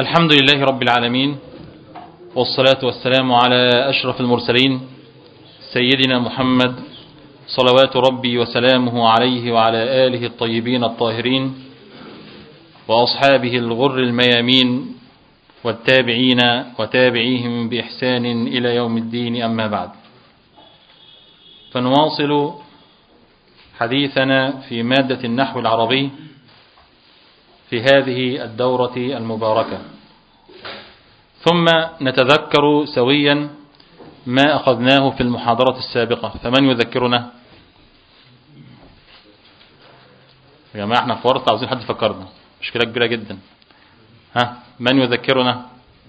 الحمد لله رب العالمين والصلاة والسلام على أشرف المرسلين سيدنا محمد صلوات ربي وسلامه عليه وعلى آله الطيبين الطاهرين وأصحابه الغر الميامين والتابعين وتابعيهم بإحسان إلى يوم الدين أما بعد فنواصل حديثنا في مادة النحو العربي في هذه الدورة المباركة ثم نتذكر سويا ما أخذناه في المحاضرة السابقة فمن يذكرنا يا جماعة احنا في ورطة عاوزين حد يفكرنا مشكلة كبيرة جدا ها من يذكرنا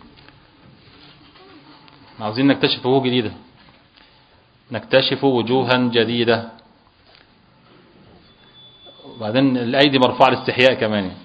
عاوزين نكتشف وجوه جديدة نكتشف وجوها جديدة وبعدين الأيدي مرفوعة للاستحياء كمان يعني.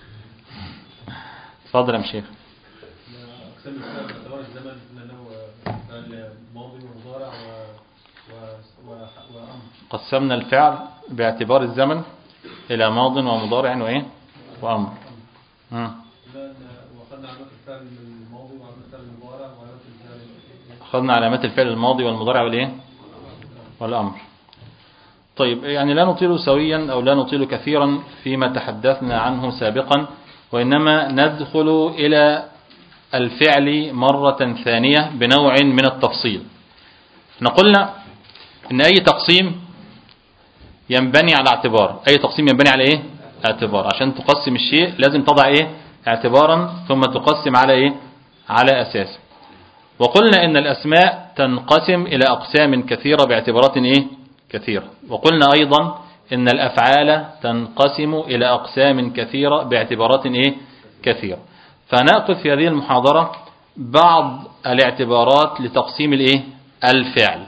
اتفضل يا شيخ أقسام الفعل باعتبار الزمن أنه الماضي والمضارع و... و... و... وأمر قسمنا الفعل باعتبار الزمن إلى ماض ومضارع وإيه وأمر مم. إذا وأخذنا علامات الفعل من الماضي وعلامات الفعل من المضارع وعلامات الفعل أخذنا علامات الفعل الماضي والمضارع والإيه والأمر طيب يعني لا نطيل سويا أو لا نطيل كثيرا فيما تحدثنا عنه سابقا وإنما ندخل إلى الفعل مرة ثانية بنوع من التفصيل احنا قلنا ان اي تقسيم ينبني على اعتبار اي تقسيم ينبني على ايه اعتبار عشان تقسم الشيء لازم تضع ايه اعتبارا ثم تقسم على ايه على اساس وقلنا ان الاسماء تنقسم الى اقسام كثيرة باعتبارات ايه كثيرة وقلنا ايضا ان الافعال تنقسم الى اقسام كثيرة باعتبارات ايه كثيرة فنأخذ في هذه المحاضرة بعض الاعتبارات لتقسيم الايه الفعل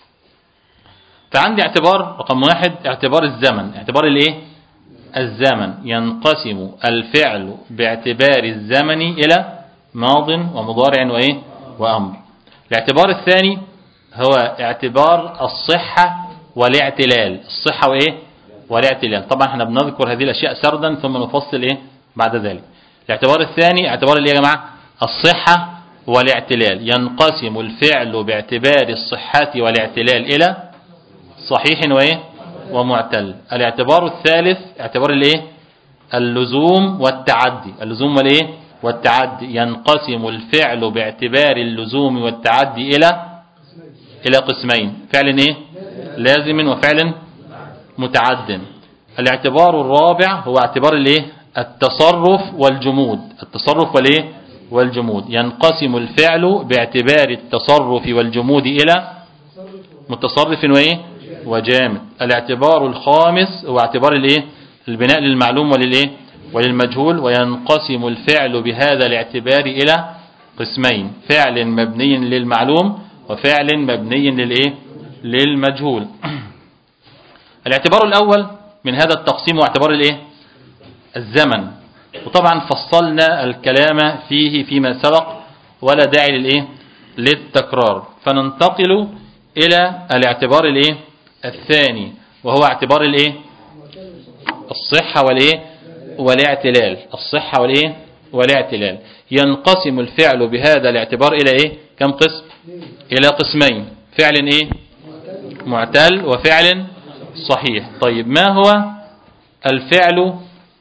فعندي اعتبار رقم واحد اعتبار الزمن اعتبار الايه الزمن ينقسم الفعل باعتبار الزمن الى ماض ومضارع وايه وامر الاعتبار الثاني هو اعتبار الصحة والاعتلال الصحة وايه والاعتلال طبعا احنا بنذكر هذه الاشياء سردا ثم نفصل ايه بعد ذلك الاعتبار الثاني اعتبار اللي يا جماعة الصحة والاعتلال ينقسم الفعل باعتبار الصحة والاعتلال إلى صحيح وإيه ومعتل الاعتبار الثالث اعتبار الايه اللزوم والتعدي اللزوم والايه والتعدي ينقسم الفعل باعتبار اللزوم والتعدي إلى إلى قسمين فعل ايه لازم وفعل متعد الاعتبار الرابع هو اعتبار الايه التصرف والجمود التصرف والايه والجمود ينقسم الفعل باعتبار التصرف والجمود إلى متصرف وإيه وجامد الاعتبار الخامس هو اعتبار الايه البناء للمعلوم وللايه وللمجهول وينقسم الفعل بهذا الاعتبار إلى قسمين فعل مبني للمعلوم وفعل مبني للايه للمجهول الاعتبار الأول من هذا التقسيم هو اعتبار الايه الزمن وطبعا فصلنا الكلام فيه فيما سبق ولا داعي للايه للتكرار فننتقل الى الاعتبار الايه الثاني وهو اعتبار الايه الصحة والايه والاعتلال الصحة والايه والاعتلال ينقسم الفعل بهذا الاعتبار الى ايه كم قسم الى قسمين فعل ايه معتل وفعل صحيح طيب ما هو الفعل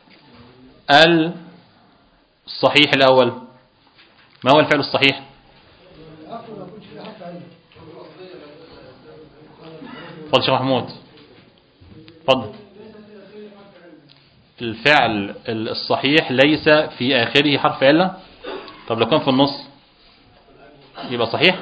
الصحيح الأول ما هو الفعل الصحيح فضل شيخ محمود فضل الفعل الصحيح ليس في آخره حرف علة طب لو كان في النص يبقى صحيح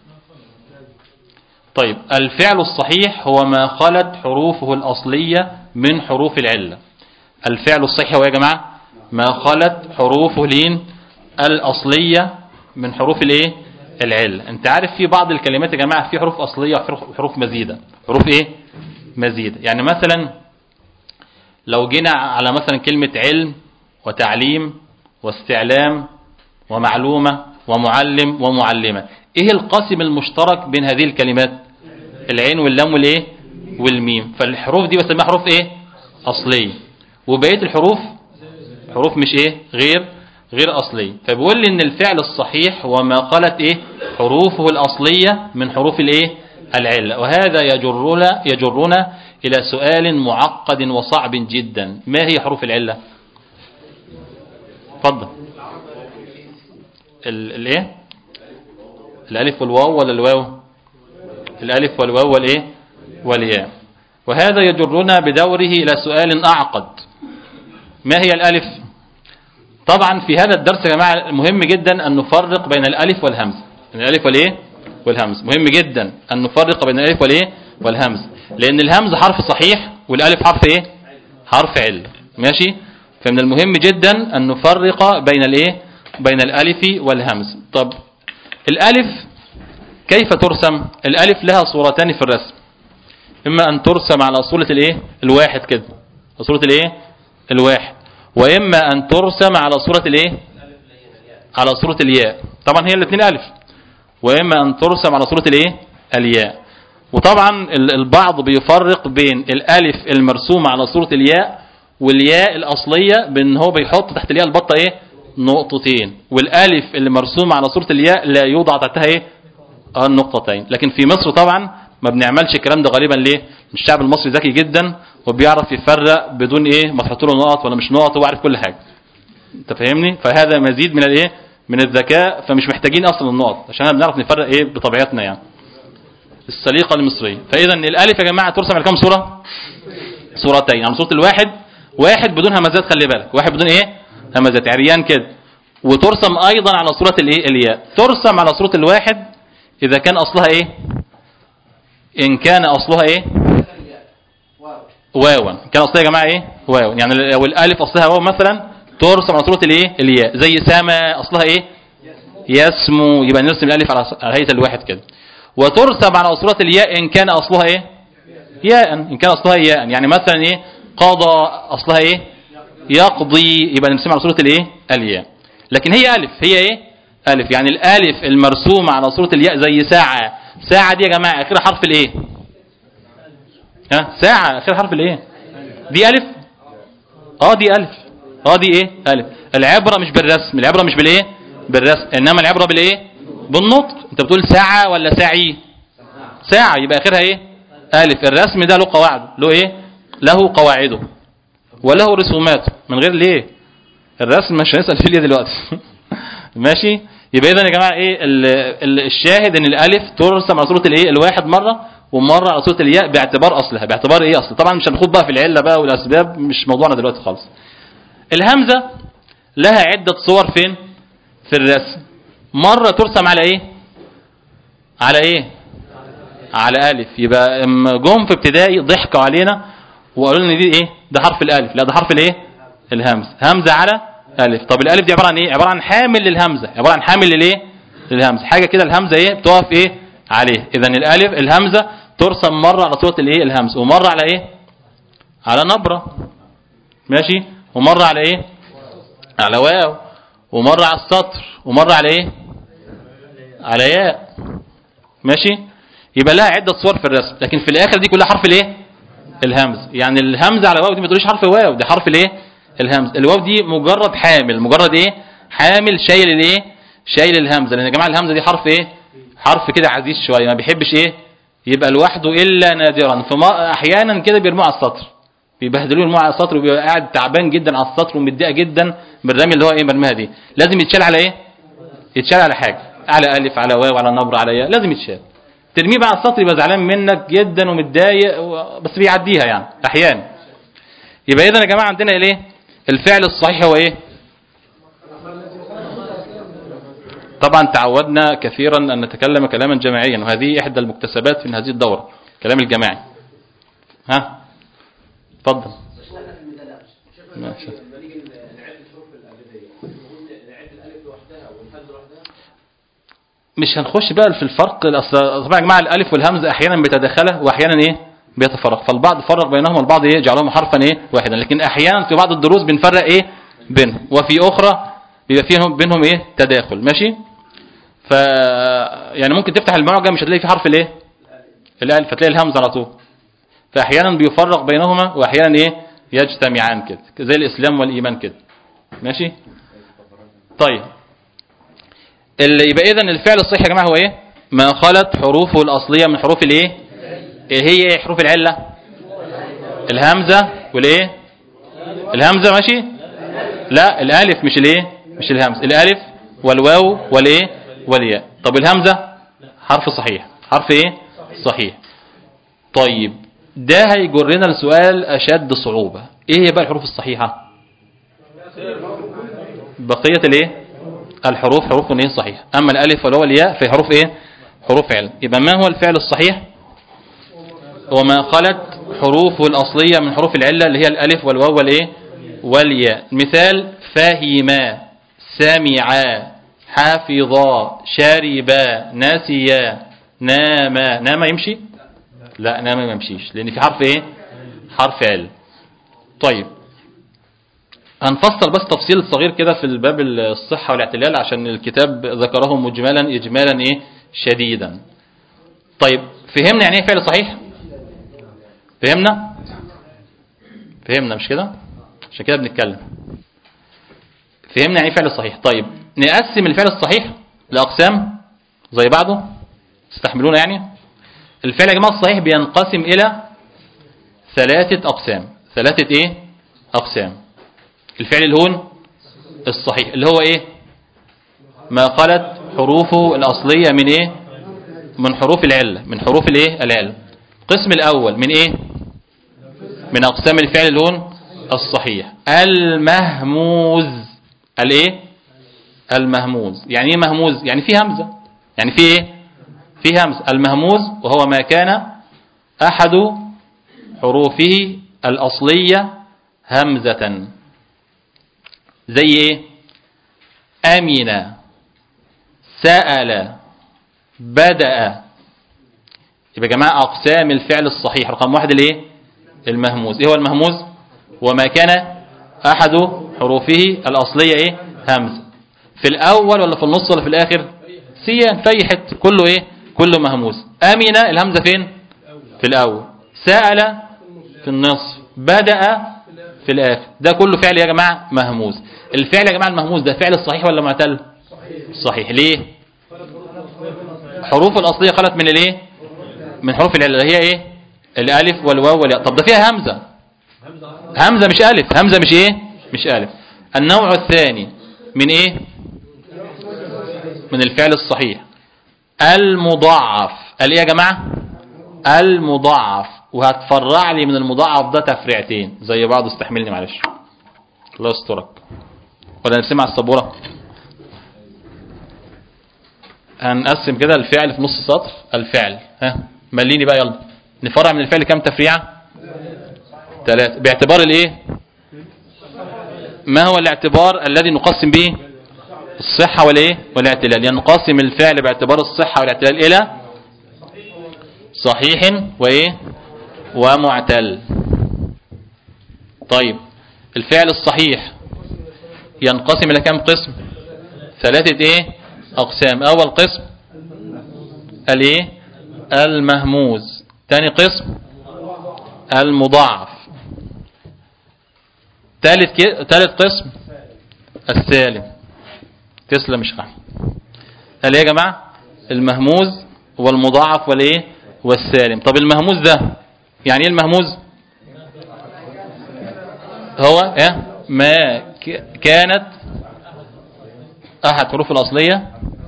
طيب الفعل الصحيح هو ما خلت حروفه الأصلية من حروف العلة الفعل الصحيح هو يا جماعة ما خلت حروفه لين الأصلية من حروف الايه العلة انت عارف في بعض الكلمات يا جماعة في حروف أصلية وحروف مزيدة حروف ايه مزيدة يعني مثلا لو جينا على مثلا كلمة علم وتعليم واستعلام ومعلومة ومعلم ومعلمة ايه القاسم المشترك بين هذه الكلمات العين واللام والايه والميم فالحروف دي بسميها حروف ايه اصلية وبقية الحروف حروف مش ايه غير غير أصلية فبيقول لي إن الفعل الصحيح هو ما قالت إيه حروفه الأصلية من حروف الإيه العلة وهذا يجرنا يجرنا إلى سؤال معقد وصعب جدا ما هي حروف العلة اتفضل ال- الايه الالف والواو ولا الواو الالف والواو والايه والياء وهذا يجرنا بدوره الى سؤال اعقد ما هي الالف طبعا في هذا الدرس يا جماعه مهم جدا ان نفرق بين الالف والهمز الالف والايه والهمز مهم جدا ان نفرق بين الالف والايه والهمز لان الهمز حرف صحيح والالف حرف ايه حرف عله ماشي فمن المهم جدا ان نفرق بين الايه بين الالف والهمز طب الالف كيف ترسم الالف لها صورتان في الرسم اما ان ترسم على صورة الايه الواحد كده صورة الايه الواحد واما ان ترسم على صورة الايه على صورة الياء طبعا هي الاثنين الف واما ان ترسم على صورة الايه الياء وطبعا ال- البعض بيفرق بين الالف المرسومة على صورة الياء والياء الاصلية بان هو بيحط تحت الياء البطة ايه نقطتين والالف اللي مرسومة على صورة الياء لا يوضع تحتها ايه اه النقطتين لكن في مصر طبعا ما بنعملش الكلام ده غالبا ليه الشعب المصري ذكي جدا وبيعرف يفرق بدون ايه ما تحط له نقط ولا مش نقط هو عارف كل حاجه انت فاهمني فهذا مزيد من الايه من الذكاء فمش محتاجين اصلا النقط عشان احنا بنعرف نفرق ايه بطبيعتنا يعني السليقه المصريه فاذا الالف يا جماعه ترسم على كام صوره صورتين على صوره الواحد واحد بدون همزات خلي بالك واحد بدون ايه همزات عريان كده وترسم ايضا على صوره الايه الياء ترسم على صوره الواحد اذا كان اصلها ايه ان كان اصلها ايه واوا كان اصلها يا جماعه ايه واوا يعني لو الالف اصلها واو مثلا ترسم على صوره الايه الياء زي سما اصلها ايه يسمو يبقى نرسم الالف على على هيئه الواحد كده وترسم على صوره الياء ان كان اصلها ايه ياء ان كان اصلها ياء يعني مثلا ايه قضى اصلها ايه يقضي يبقى نرسم على صوره الايه الياء لكن هي الف هي ايه الف يعني الالف المرسومه على صوره الياء زي ساعه ساعه دي يا جماعه اخرها حرف الايه ها ساعه اخرها حرف الايه دي الف اه دي الف اه دي ايه الف العبره مش بالرسم العبره مش بالايه بالرسم انما العبره بالايه بالنطق انت بتقول ساعه ولا ساعي ساعه يبقى اخرها ايه الف الرسم ده له قواعد له ايه له قواعده وله رسوماته من غير ليه الرسم مش هنسال فيه ليه دلوقتي ماشي يبقى اذا يا جماعه ايه ال- ال- الشاهد ان الالف ترسم على صوره الايه الواحد مره ومره على صوره الياء باعتبار اصلها باعتبار ايه اصل طبعا مش هنخوض بقى في العله بقى والاسباب مش موضوعنا دلوقتي خالص الهمزه لها عده صور فين في الرسم مره ترسم على ايه على ايه على الف يبقى اما جم في ابتدائي ضحكوا علينا وقالوا لنا دي ايه ده حرف الالف لا ده حرف الايه الهمز همزه على الف طب الالف دي عباره عن ايه عباره عن حامل للهمزه عباره عن حامل للايه للهمزه حاجه كده الهمزه ايه بتقف ايه عليه اذا الالف الهمزه ترسم مره على صوره الايه الهمز ومره على ايه على نبره ماشي ومره على ايه على واو ومره على السطر ومره على ايه على ياء ماشي يبقى لها عده صور في الرسم لكن في الاخر دي كلها حرف الايه الهمز يعني الهمزه على واو دي ما تقوليش حرف واو دي حرف الايه الهمز الواو دي مجرد حامل مجرد ايه حامل شايل الايه شايل الهمزه لان يا جماعه الهمزه دي حرف ايه حرف كده عزيز شويه ما بيحبش ايه يبقى لوحده الا نادرا فما احيانا كده بيرموه على السطر بيبهدلوه يرموه على السطر وبيبقى قاعد تعبان جدا على السطر ومتضايق جدا بالرمي اللي هو ايه مرميها دي لازم يتشال على ايه يتشال على حاجه على الف على واو على نبر على ياء لازم يتشال ترميه بقى على السطر يبقى زعلان منك جدا ومتضايق و- بس بيعديها يعني احيانا يبقى اذا يا جماعه عندنا الايه الفعل الصحيح هو ايه طبعا تعودنا كثيرا ان نتكلم كلاما جماعيا وهذه احدى المكتسبات في هذه الدوره كلام الجماعي ها اتفضل ماشي لما نيجي نعد الحروف الابجديه نقول نعد الالف لوحدها والهمزه لوحدها مش هنخش بقى في الفرق اصل طبعا يا جماعه الالف والهمزه احيانا بيتداخلا واحيانا ايه بيتفرق فالبعض فرق بينهم والبعض ايه جعلهم حرفا ايه واحدا لكن احيانا في بعض الدروس بنفرق ايه بينهم وفي اخرى بيبقى فيهم بينهم ايه تداخل ماشي ف يعني ممكن تفتح المعجم مش هتلاقي في حرف الايه الالف فتلاقي الهمزه على طول فاحيانا بيفرق بينهما واحيانا ايه يجتمعان كده زي الاسلام والايمان كده ماشي طيب اللي يبقى اذا الفعل الصحيح يا جماعه هو ايه ما خلت حروفه الاصليه من حروف الايه ايه هي ايه حروف العله الهمزه والايه الهمزه ماشي لا الالف مش الايه مش الهمزه الالف والواو والايه والياء طب الهمزه حرف صحيح حرف ايه صحيح طيب ده هيجرنا لسؤال اشد صعوبه ايه هي بقى الحروف الصحيحه بقيه الايه الحروف حروف ايه صحيحه اما الالف والواو والياء فهي حروف ايه حروف علم يبقى ما هو الفعل الصحيح وما خلت حروفه الأصلية من حروف العلة اللي هي الألف والواو والإيه والياء مثال فهما سمعا حافظا شربا نسيا ناما ناما يمشي لا ناما ما يمشيش لأن في حرف إيه حرف عل طيب هنفصل بس تفصيل صغير كده في الباب الصحة والاعتلال عشان الكتاب ذكره مجملا إجمالا إيه شديدا طيب فهمنا يعني ايه فعل صحيح فهمنا فهمنا مش كده عشان كده بنتكلم فهمنا يعني ايه فعل صحيح طيب نقسم الفعل الصحيح لأقسام زي بعضه تستحملونا يعني الفعل يا جماعة الصحيح بينقسم إلى ثلاثة أقسام ثلاثة إيه أقسام الفعل الهون الصحيح اللي هو إيه ما خلت حروفه الأصلية من إيه من حروف العلة من حروف الإيه العلة القسم الأول من إيه من أقسام الفعل الهون الصحيح المهموز الإيه المهموز يعني إيه مهموز يعني فيه همزة يعني فيه إيه فيه همزة المهموز وهو ما كان أحد حروفه الأصلية همزة زي إيه أمن سأل بدأ يبقى يا جماعة أقسام الفعل الصحيح رقم واحد الايه المهموز ايه هو المهموز وما كان أحد حروفه الأصلية ايه همزة في الأول ولا في النص ولا في الآخر سيان في أي حته كله ايه كله مهموز أمن الهمزة فين في الأول سأل في النصف بدأ في الآخر ده كله فعل يا جماعة مهموز الفعل يا جماعة المهموز ده فعل الصحيح ولا معتل صحيح ليه حروف الأصلية خلت من الايه من حروف العلة اللي هي ايه الالف والواو والياء طب ده فيها همزة همزة مش الف همزة مش ايه مش الف النوع الثاني من ايه من الفعل الصحيح المضاعف قال ايه يا جماعة المضاعف وهتفرع لي من المضاعف ده تفريعتين زي بعض استحملني معلش الله يسترك ولا نرسمها على السبوره هنقسم كده الفعل في نص سطر الفعل ها مليني بقى يلا نفرع من الفعل كام تفريعة ثلاثة باعتبار الايه ما هو الاعتبار الذي نقسم به الصحة والايه والاعتلال يعني نقسم الفعل باعتبار الصحة والاعتلال الى صحيح وايه ومعتل طيب الفعل الصحيح ينقسم الى كام قسم ثلاثة ايه اقسام اول قسم الايه المهموز تاني قسم المضاعف ثالث كي... ثالث قسم السالم تسلم مش رحمة قال ايه يا جماعة المهموز والمضاعف والايه والسالم طب المهموز ده يعني ايه المهموز هو ايه ما ك... كانت احد حروف الاصلية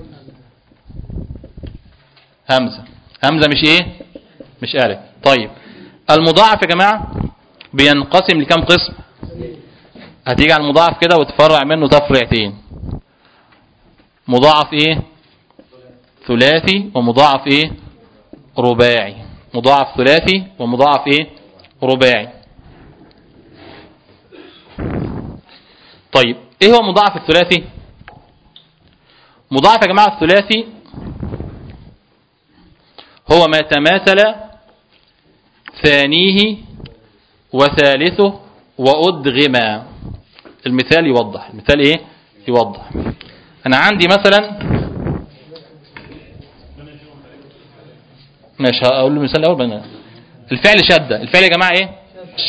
همزة همزة مش ايه مش الف طيب المضاعف يا جماعة بينقسم لكم قسم هتيجي على المضاعف كده وتفرع منه تفريعتين مضاعف ايه ثلاثي ومضاعف ايه رباعي مضاعف ثلاثي ومضاعف ايه رباعي طيب ايه هو مضاعف الثلاثي مضاعف يا جماعة الثلاثي هو ما تماثل ثانيه وثالثه وأدغما المثال يوضح المثال ايه يوضح انا عندي مثلا مش هقول له المثال الاول بنا. الفعل شدة الفعل يا جماعة ايه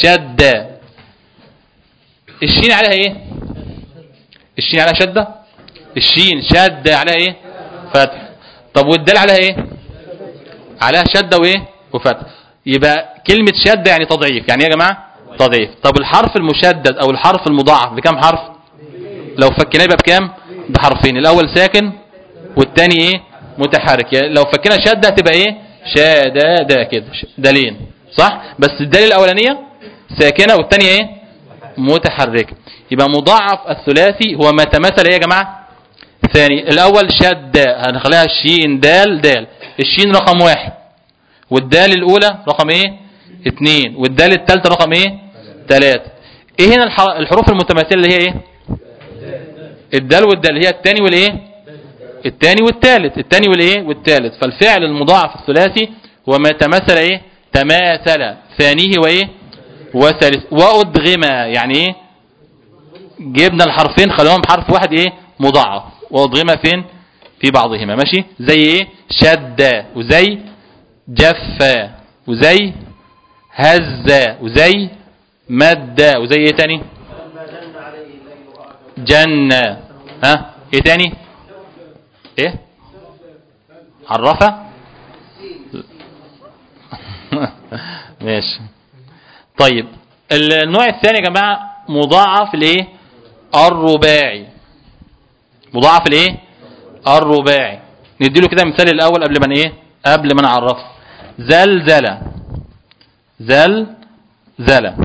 شدة الشين عليها ايه الشين عليها شدة الشين شد عليها ايه فتح طب والدال عليها ايه عليها شدة وايه وفتح يبقى كلمة شدة يعني تضعيف يعني ايه يا جماعة تضعيف طب الحرف المشدد او الحرف المضاعف بكام حرف لو فكناه يبقى بكام بحرفين الاول ساكن والتاني ايه متحرك يعني لو فكنا شدة تبقى ايه شدادة كده ش- دالين صح بس الدال الاولانية ساكنة والتانية ايه متحركة يبقى مضاعف الثلاثي هو ما تمثل ايه يا جماعة ثاني الاول شد هنخليها شين دال دال الشين رقم واحد والدال الاولى رقم ايه اتنين والدال التالتة رقم ايه تلاتة ايه هنا الح- الحروف المتماثلة اللي هي ايه الدال والدال هي التاني والايه التاني والتالت التاني والايه والتالت فالفعل المضاعف الثلاثي هو ما تماثل ايه تماثل ثانيه وايه وثالث وادغم يعني ايه جبنا الحرفين خلوهم حرف واحد ايه مضاعف وادغم فين في بعضهما ماشي زي ايه شد وزي جف وزي هز وزي مد وزي ايه تاني جنة ها ايه تاني ايه عرفة ماشي طيب النوع الثاني يا جماعة مضاعف الايه الرباعي مضاعف الايه الرباعي نديله كده مثال الاول قبل ما ايه قبل ما نعرفه زلزلة زلزلة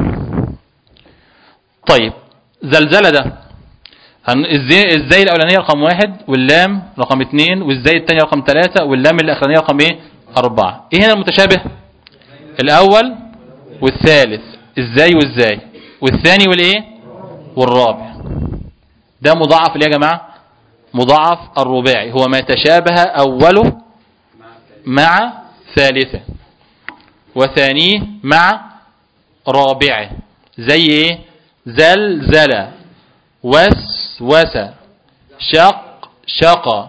طيب زلزلة ده هن- ازاي ازاي الاولانيه رقم واحد واللام رقم اثنين والزاي الثانيه رقم ثلاثة واللام الاخرانيه رقم ايه اربعة ايه هنا المتشابه الاول والثالث ازاي والزاي والثاني والايه والرابع ده مضاعف ليه يا جماعه مضاعف الرباعي هو ما تشابه اوله مع ثالثه وثانيه مع رابعه زي ايه زلزل وسوس شق شق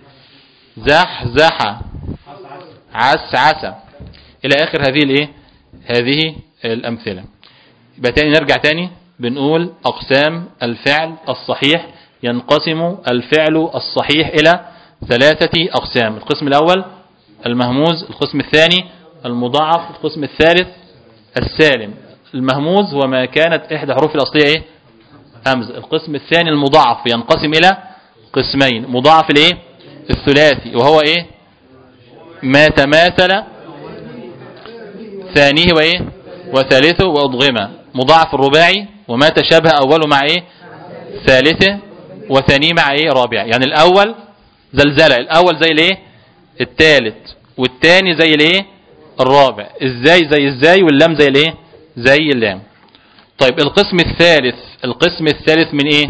زحزح عسعس الى اخر هذه الايه هذه الامثله يبقى تاني نرجع تاني بنقول اقسام الفعل الصحيح ينقسم الفعل الصحيح الى ثلاثه اقسام القسم الاول المهموز القسم الثاني المضاعف القسم الثالث السالم المهموز هو ما كانت احدى حروف الاصليه ايه همزه القسم الثاني المضاعف ينقسم الى قسمين مضاعف الايه الثلاثي وهو ايه ما تماثل ثانيه وايه وثالثه وادغمه مضاعف الرباعي وما تشابه اوله مع ايه ثالثه وثانيه مع ايه رابع يعني الاول زلزله الاول زي الايه الثالث والثاني زي الايه الرابع ازاي زي ازاي واللام زي الايه زي اللام طيب القسم الثالث القسم الثالث من ايه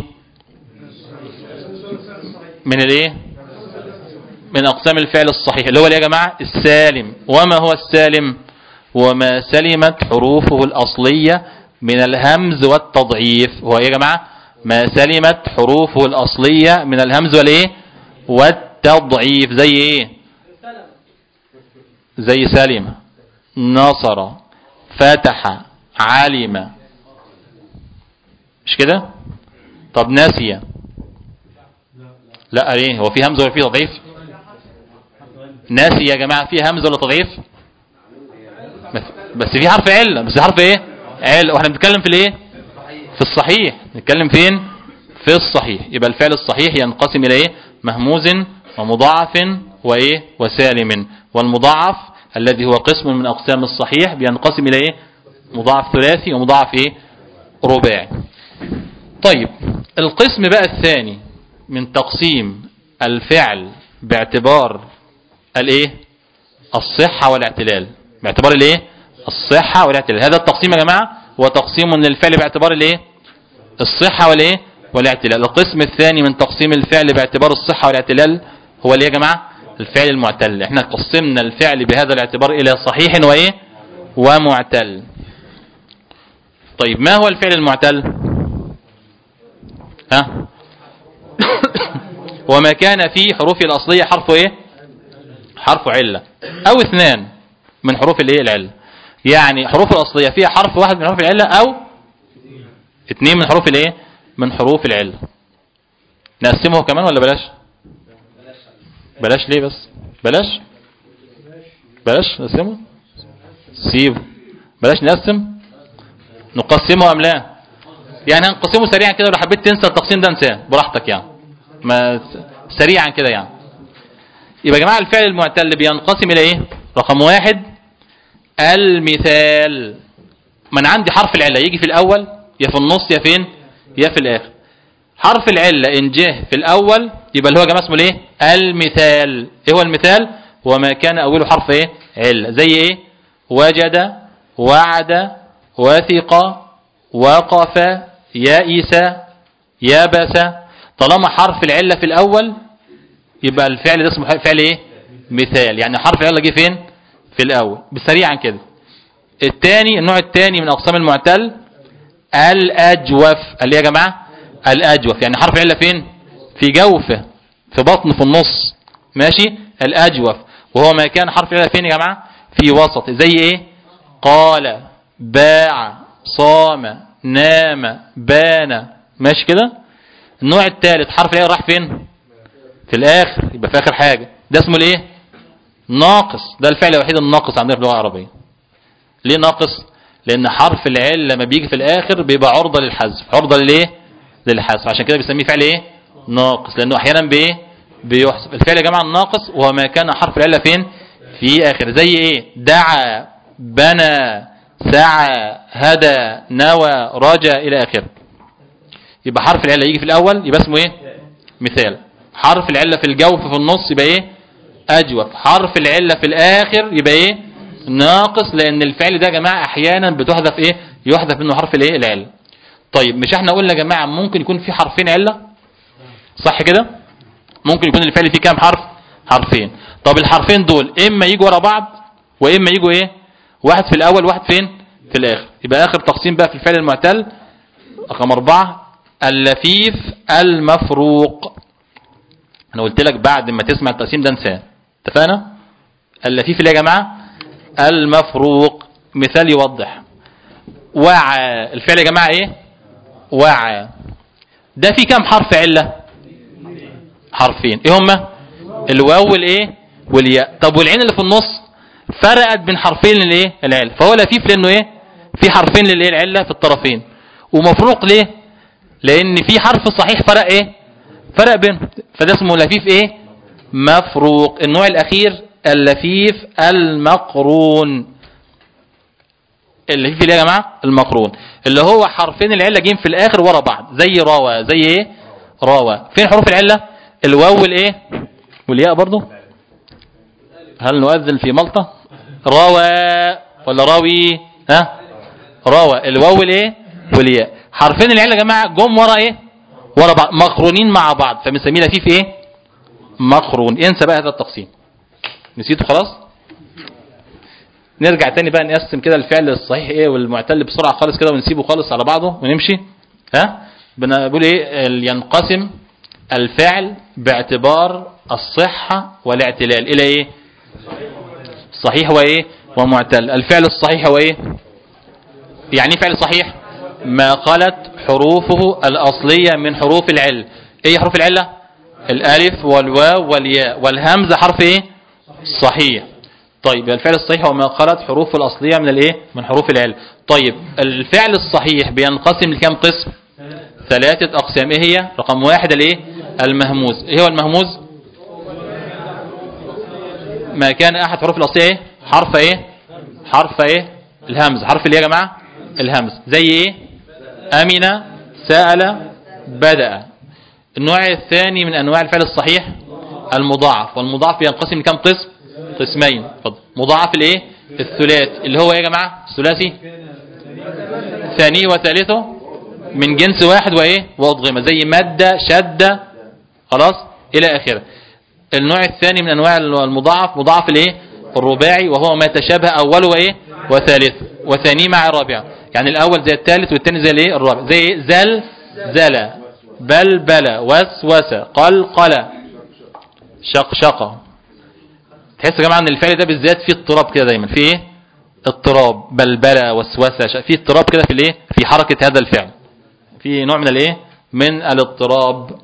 من الايه من اقسام الفعل الصحيح اللي هو ايه يا جماعه السالم وما هو السالم وما سلمت حروفه الاصليه من الهمز والتضعيف هو ايه يا جماعه ما سلمت حروفه الاصليه من الهمز والايه والتضعيف زي ايه زي سلم نصر فتح علم مش كده طب ناسية لا ليه هو في همزة ولا في تضعيف ناسي يا جماعة في همزة ولا تضعيف بس, بس في حرف علة بس حرف ايه علة واحنا بنتكلم في الايه في الصحيح نتكلم فين في الصحيح يبقى الفعل الصحيح ينقسم الى ايه مهموز ومضاعف وايه وسالم والمضاعف الذي هو قسم من اقسام الصحيح بينقسم الى ايه مضاعف ثلاثي ومضاعف ايه رباعي طيب القسم بقى الثاني من تقسيم الفعل باعتبار الايه الصحة والاعتلال باعتبار الايه الصحة والاعتلال هذا التقسيم يا جماعة هو تقسيم للفعل باعتبار الايه الصحة والايه والاعتلال القسم الثاني من تقسيم الفعل باعتبار الصحة والاعتلال هو الايه يا جماعة الفعل المعتل احنا قسمنا الفعل بهذا الاعتبار الى صحيح وايه ومعتل طيب ما هو الفعل المعتل ها وما كان في حروف الأصلية حرف ايه حرف علة او اثنان من حروف الايه العلة يعني حروف الأصلية فيها حرف واحد من حروف العلة او اثنين من حروف الايه من حروف العلة نقسمه كمان ولا بلاش بلاش ليه بس بلاش بلاش نقسمه سيبه بلاش نقسم نقسمه ام لا يعني هنقسمه سريعا كده لو حبيت تنسى التقسيم ده انساه براحتك يعني ما سريعا كده يعني يبقى يا جماعه الفعل المعتل بينقسم الى ايه رقم واحد المثال من عندي حرف العله يجي في الاول يا في النص يا فين يا في الاخر حرف العله ان جه في الاول يبقى اللي هو يا جماعه اسمه ايه المثال ايه هو المثال هو ما كان اوله حرف ايه عله زي ايه وجد وعد وثق وقف يائس يابس طالما حرف العله في الاول يبقى الفعل ده اسمه فعل ايه مثال يعني حرف العله جه فين في الاول بسريعا كده الثاني النوع الثاني من اقسام المعتل الاجوف اللي يا جماعه الاجوف يعني حرف العله فين في جوفه في بطن في النص ماشي الاجوف وهو ما كان حرف العله فين يا جماعه في وسط زي ايه قال باع صام نام بان ماشي كده النوع الثالث حرف العله راح فين في الاخر يبقى في اخر حاجه ده اسمه الايه ناقص ده الفعل الوحيد الناقص عندنا في اللغه العربيه ليه ناقص لان حرف العله لما بيجي في الاخر بيبقى عرضه للحذف عرضه للايه للحذف عشان كده بيسميه فعل ايه ناقص لانه احيانا بايه بيحسب الفعل يا جماعه الناقص وهو ما كان حرف العله فين في اخر زي ايه دعا بنى سعى هدى نوى رجا الى اخره يبقى حرف العله يجي في الاول يبقى اسمه ايه مثال حرف العله في الجوف في النص يبقى ايه اجوف حرف العله في الاخر يبقى ايه ناقص لان الفعل ده يا جماعه احيانا بتحذف ايه يحذف منه حرف الايه العله طيب مش احنا قلنا يا جماعه ممكن يكون في حرفين عله صح كده ممكن يكون الفعل فيه كام حرف حرفين طب الحرفين دول اما يجوا ورا بعض واما يجوا ايه واحد في الاول واحد فين في الاخر يبقى اخر تقسيم بقى في الفعل المعتل رقم أربعة اللفيف المفروق انا قلت لك بعد ما تسمع التقسيم ده انساه اتفقنا اللفيف اللي يا جماعه المفروق مثال يوضح وعى الفعل يا جماعه ايه وعى ده في كام حرف عله حرفين ايه هما الواو والايه والياء طب والعين اللي في النص فرقت بين حرفين للايه العله فهو لفيف لانه ايه في حرفين للايه العله في الطرفين ومفروق ليه لان في حرف صحيح فرق ايه فرق بينهم فده اسمه لفيف ايه مفروق النوع الاخير اللفيف المقرون اللفيف اللي يا جماعه المقرون اللي هو حرفين العله جايين في الاخر ورا بعض زي روى زي ايه روى فين حروف العله الواو والايه والياء برضو هل نؤذن في ملطه روى ولا راوي ها روى الواو والايه والياء حرفين العله يا جماعه جم ورا ايه ورا بعض مقرونين مع بعض فبنسميه لفيف ايه مقرون انسى بقى هذا التقسيم نسيته خلاص نرجع تاني بقى نقسم كده الفعل الصحيح ايه والمعتل بسرعه خالص كده ونسيبه خالص على بعضه ونمشي ها بنقول ايه ال- ينقسم الفعل باعتبار الصحه والاعتلال الى ايه صحيح وايه ومعتل الفعل الصحيح هو ايه يعني ايه فعل صحيح ما خلت حروفه الأصلية من حروف العل ايه حروف العلة الالف والواو والياء والهمزة حرف ايه صحيح طيب الفعل الصحيح هو ما خلت حروفه الأصلية من الايه من حروف العل طيب الفعل الصحيح بينقسم لكم قسم ثلاثة أقسام ايه هي رقم واحد الايه المهموز ايه هو المهموز ما كان احد حروف الأصلية ايه حرف ايه حرف ايه الهمز حرف اللي يا جماعة الهمز زي ايه أمن سأل بدأ النوع الثاني من أنواع الفعل الصحيح المضاعف والمضاعف ينقسم لكم قسم قسمين اتفضل مضاعف الايه الثلاث اللي هو ايه يا جماعة الثلاثي ثاني وثالثه من جنس واحد وايه وأضغمة زي مد شد خلاص إلى آخره النوع الثاني من أنواع المضاعف مضاعف الايه الرباعي وهو ما تشابه أوله وايه وثالثه وثاني مع الرابع يعني الأول زي الثالث والثاني زي الايه الرابع زي ايه زل زل بلبل وسوس قلقل شقشقة تحس يا جماعة ان الفعل ده بالذات فيه اضطراب كده دايما فيه ايه اضطراب بلبلة وسوسة ش- فيه اضطراب كده في الايه في حركة هذا الفعل في نوع من الايه من الاضطراب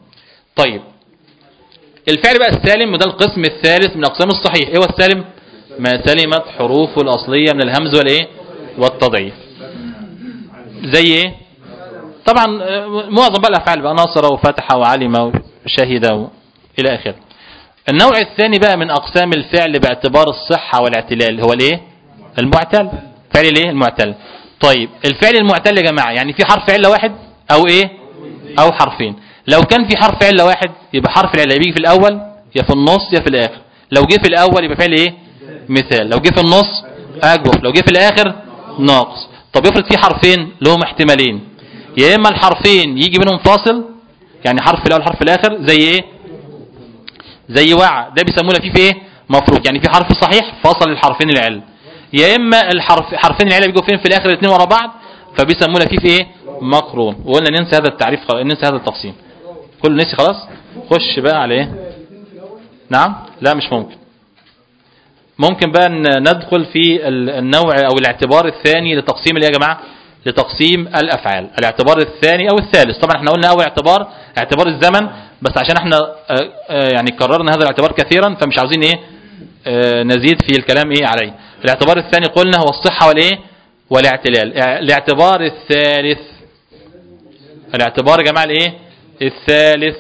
طيب الفعل بقى السالم وده القسم الثالث من اقسام الصحيح ايه هو السالم ما سلمت حروفه الاصليه من الهمز والايه والتضعيف زي ايه طبعا آه، معظم بقى الافعال بقى نصر وفتح وعلم وشهد و- الى اخره النوع الثاني بقى من اقسام الفعل باعتبار الصحه والاعتلال هو الايه المعتل فعل الايه المعتل طيب الفعل المعتل يا جماعه يعني في حرف عله واحد او ايه او حرفين لو كان في حرف عله واحد يبقى حرف العله بيجي في الاول يا في النص يا في الاخر لو جه في الاول يبقى فعل ايه مثال لو جه في النص اجوف لو جه في الاخر ناقص طب افرض في حرفين لهم احتمالين يا اما الحرفين يجي منهم فاصل يعني حرف في الاول حرف في الاخر زي ايه زي وعى ده بيسموه لفيف ايه مفروض يعني في حرف صحيح فصل الحرفين العل يا اما الحرف حرفين العله بيجوا فين في الاخر الاثنين ورا بعض فبيسموه لفيف ايه مقرون وقلنا ننسى هذا التعريف خلاص ننسى هذا التقسيم كله نسي خلاص خش بقى على ايه نعم لا مش ممكن ممكن بقى ن- ندخل في ال- النوع او الاعتبار الثاني لتقسيم اللي يا جماعه لتقسيم الافعال الاعتبار الثاني او الثالث طبعا احنا قلنا اول اعتبار اعتبار الزمن بس عشان احنا آه، آه، يعني كررنا هذا الاعتبار كثيرا فمش عاوزين ايه آه، نزيد في الكلام ايه عليه الاعتبار الثاني قلنا هو الصحه والايه والاعتلال اه، الاعتبار الثالث الاعتبار يا جماعه الايه الثالث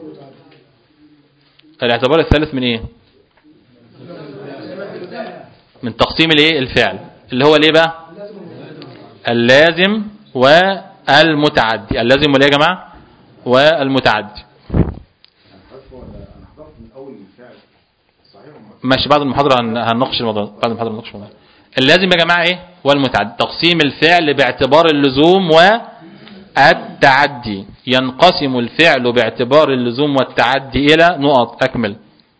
الاعتبار الثالث من ايه من تقسيم الايه الفعل اللي هو الايه بقى اللازم والمتعدي اللازم والايه يا جماعه والمتعدي ماشي بعد المحاضره هن- هنناقش الموضوع ده. بعد المحاضره هنناقش الموضوع ده. اللازم يا جماعه ايه والمتعدي تقسيم الفعل باعتبار اللزوم والتعدي ينقسم الفعل باعتبار اللزوم والتعدي الى نقط اكمل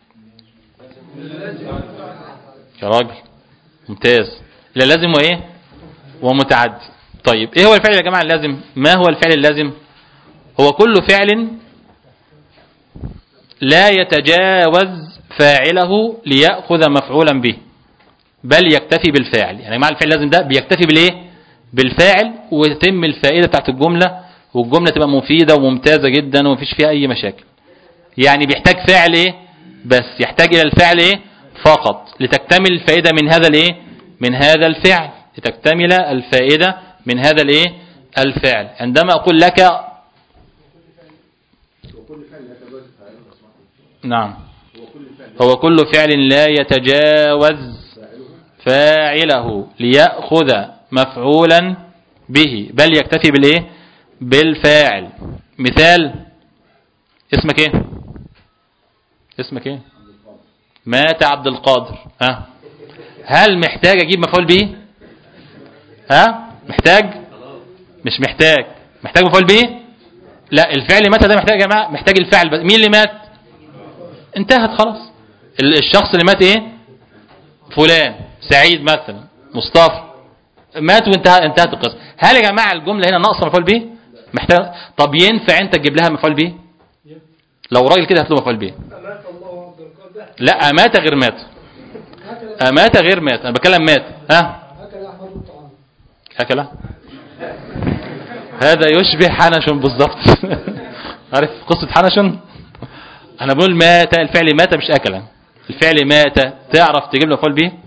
يا راجل ممتاز لا لازم وايه ومتعدي طيب ايه هو الفعل يا جماعه اللازم ما هو الفعل اللازم هو كل فعل لا يتجاوز فاعله ليأخذ مفعولا به بل يكتفي بالفاعل يعني مع الفعل اللازم ده بيكتفي بالايه بالفاعل وتتم الفائده بتاعت الجمله والجمله تبقى مفيده وممتازه جدا ومفيش فيها اي مشاكل يعني بيحتاج فعل ايه بس يحتاج الى الفعل ايه فقط لتكتمل الفائده من هذا الايه من هذا الفعل لتكتمل الفائده من هذا الايه الفعل عندما اقول لك نعم هو كل فعل لا يتجاوز فاعله ليأخذ مفعولا به بل يكتفي بالايه بالفاعل مثال اسمك ايه اسمك ايه مات عبد القادر ها هل محتاج اجيب مفعول به ها محتاج مش محتاج محتاج مفعول به لا الفعل مات ده محتاج يا جماعه محتاج الفعل بس مين اللي مات انتهت خلاص ال- الشخص اللي مات ايه فلان سعيد مثلا مصطفى مات وانتهى انتهت القصه هل يا جماعه الجمله هنا ناقصه مفعول به محتاج طب ينفع انت تجيب لها مفعول به لو راجل كده هات له مفعول به لا امات غير مات امات غير مات انا بتكلم مات ها اكل هذا يشبه حنشن بالظبط عارف قصه حنشن انا بقول مات الفعل مات مش اكل الفعل مات تعرف تجيب له مفعول به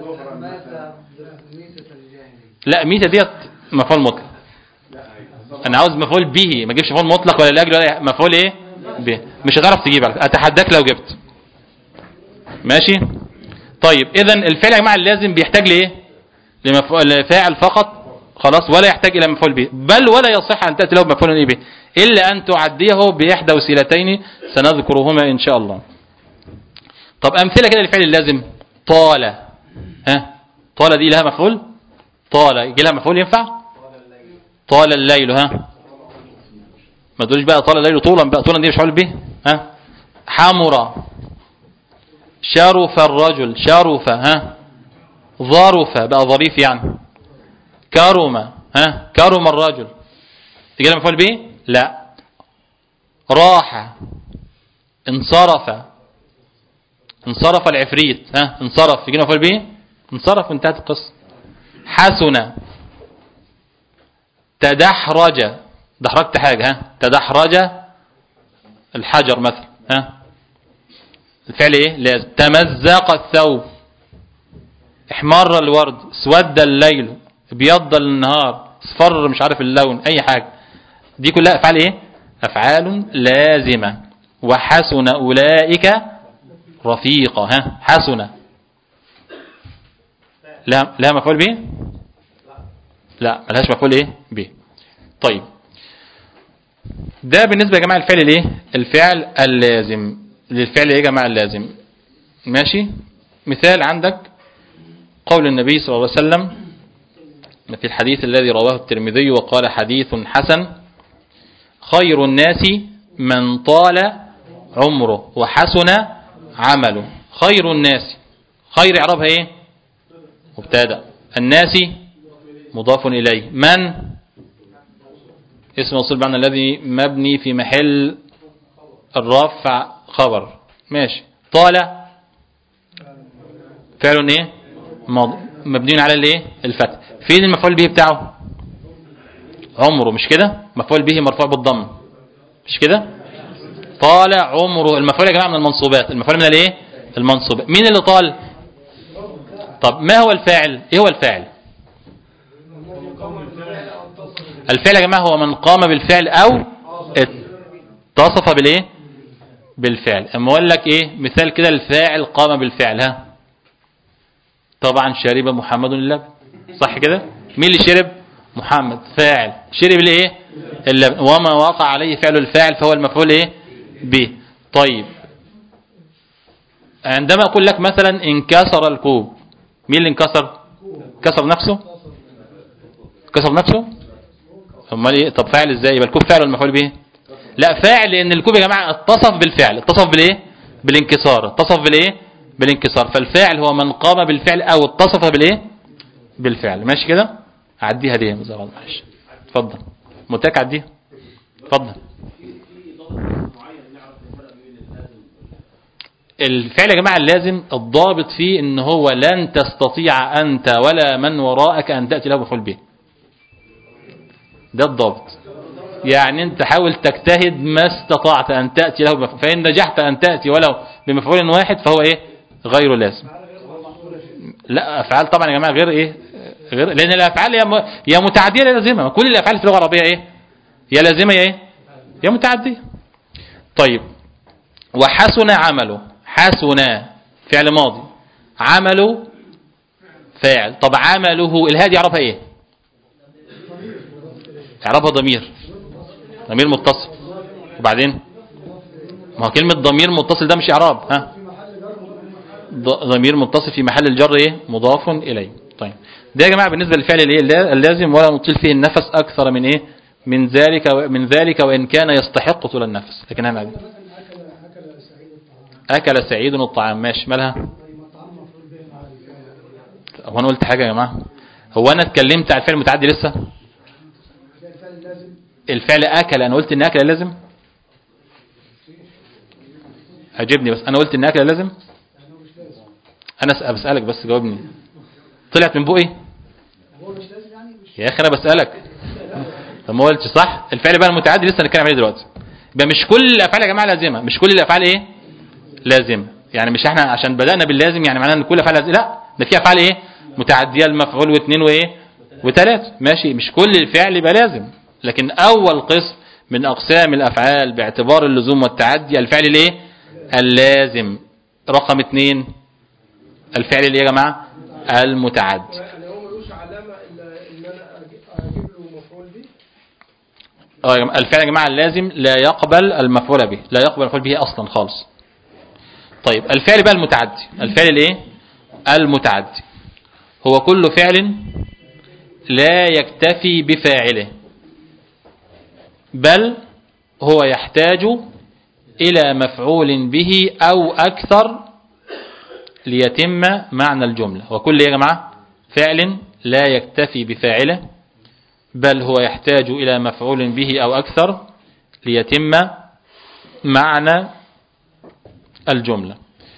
لا ميتة ديت مفعول مطلق انا عاوز مفعول به ما اجيبش مفعول مطلق ولا لاجل ولا مفعول ايه به مش هتعرف تجيب على- اتحداك لو جبت ماشي طيب اذا الفعل يا جماعه اللازم بيحتاج لايه لمفعول لفاعل فقط خلاص ولا يحتاج الى مفعول به بل ولا يصح ان تاتي له بمفعول ايه به الا ان تعديه باحدى وسيلتين سنذكرهما ان شاء الله طب امثله كده للفعل اللازم طال ها طال دي لها مفعول طال يجي لها مفعول ينفع طال الليل ها ما تقولش بقى طال الليل طولا بقى طولا دي مش مفعول به ها حمر شرف الرجل شرف ها ظرف بقى ظريف يعني كرم ها كرم الرجل تجي لها مفعول به لا راح انصرف انصرف العفريت ها انصرف يجي لها مفعول به انصرف انتهت القصه حسن تدحرج دحرجت حاجة ها تدحرج الحجر مثلا ها الفعل ايه لازم تمزق الثوب احمر الورد اسود الليل ابيض النهار اصفر مش عارف اللون اي حاجة دي كلها افعال ايه افعال لازمة وحسن اولئك رفيقا ها حسن لا لا مفعول به لا ملهاش مفعول ايه به طيب ده بالنسبة يا جماعة الفعل الايه الفعل اللازم للفعل ايه يا جماعة اللازم ماشي مثال عندك قول النبي صلى الله عليه وسلم في الحديث الذي رواه الترمذي وقال حديث حسن خير الناس من طال عمره وحسن عمله خير الناس خير اعرابها ايه مبتدا الناس مضاف اليه من اسم موصول بمعنى الذي مبني في محل الرفع خبر ماشي طال فعل ايه ماضي مبني على الايه الفتح فين المفعول به بتاعه عمره مش كده مفعول به مرفوع بالضم مش كده طال عمره المفعول يا جماعه من المنصوبات المفعول من الايه المنصوبات مين اللي طال طب ما هو الفاعل ايه هو الفاعل الفعل يا جماعه هو من قام بالفعل او اتصف بالايه بالفعل اما اقول لك ايه مثال كده الفاعل قام بالفعل ها طبعا شرب محمد اللبن صح كده مين اللي شرب محمد فاعل شرب الايه اللبن وما وقع عليه فعل الفاعل فهو المفعول ايه به طيب عندما اقول لك مثلا انكسر الكوب مين اللي انكسر كسر نفسه كسر نفسه امال ايه طب فاعل ازاي يبقى الكوب فاعل والمفعول به لا فاعل لان الكوب يا جماعه اتصف بالفعل اتصف بالايه بالانكسار اتصف بالايه بالانكسار فالفاعل هو من قام بالفعل او اتصف بالايه بالفعل ماشي كده اعديها دي معلش اتفضل متاك عديها اتفضل الفعل يا جماعه اللازم الضابط فيه ان هو لن تستطيع انت ولا من وراءك ان تاتي له مفعول به ده الضابط يعني انت حاول تجتهد ما استطعت ان تاتي له بمفعول فان نجحت ان تاتي ولو بمفعول واحد فهو ايه غير لازم لا افعال طبعا يا جماعه غير ايه غير لان الافعال يا م- يا متعديه يا لازمه كل الافعال في اللغه العربيه ايه يا لازمه يا ايه يا متعديه طيب وحسن عمله حسن فعل ماضي عمله فاعل طب عمله الهادي يعرفها ايه يعرفها ضمير ضمير متصل وبعدين ما هو كلمة ضمير متصل ده مش إعراب ها ض- ضمير متصل في محل الجر ايه مضاف إليه طيب ده يا جماعة بالنسبة للفعل الايه اللا- اللازم ولا نطيل فيه النفس أكثر من ايه من ذلك و- من ذلك وإن كان يستحق طول النفس لكن أنا عادي. أكل سعيد الطعام ماشي مالها هو أنا قلت حاجة يا جماعة هو أنا اتكلمت على الفعل المتعدي لسه الفعل أكل أنا قلت إن أكل لازم عجبني بس أنا قلت إن أكل لازم أنا أسأل بسألك بس جاوبني طلعت من بقي يا أخي أنا بسألك طب ما قلتش صح الفعل بقى المتعدي لسه هنتكلم عليه دلوقتي يبقى مش كل الأفعال يا جماعة لازمة مش كل الأفعال إيه لازمة يعني مش احنا عشان بدأنا باللازم يعني معناه ان كل افعال لازم لا ده في افعال ايه متعديه المفعول واثنين وايه وثلاثه ماشي مش كل الفعل يبقى لازم لكن اول قسم من اقسام الافعال باعتبار اللزوم والتعدي الفعل الايه اللازم رقم اثنين الفعل اللي يا جماعه المتعدي يعني هو ملوش علامة إلا إن أنا أجيب أجيب له مفعول به اه يا جماعة، الفعل يا جماعه اللازم لا يقبل المفعول به لا يقبل المفعول به اصلا خالص طيب الفعل بقى المتعدي الفعل الايه المتعدي هو كل فعل لا يكتفي بفاعله بل هو يحتاج إلى مفعول به أو أكثر ليتم معنى الجملة وكل يا جماعة فعل لا يكتفي بفاعله بل هو يحتاج إلى مفعول به أو أكثر ليتم معنى الجملة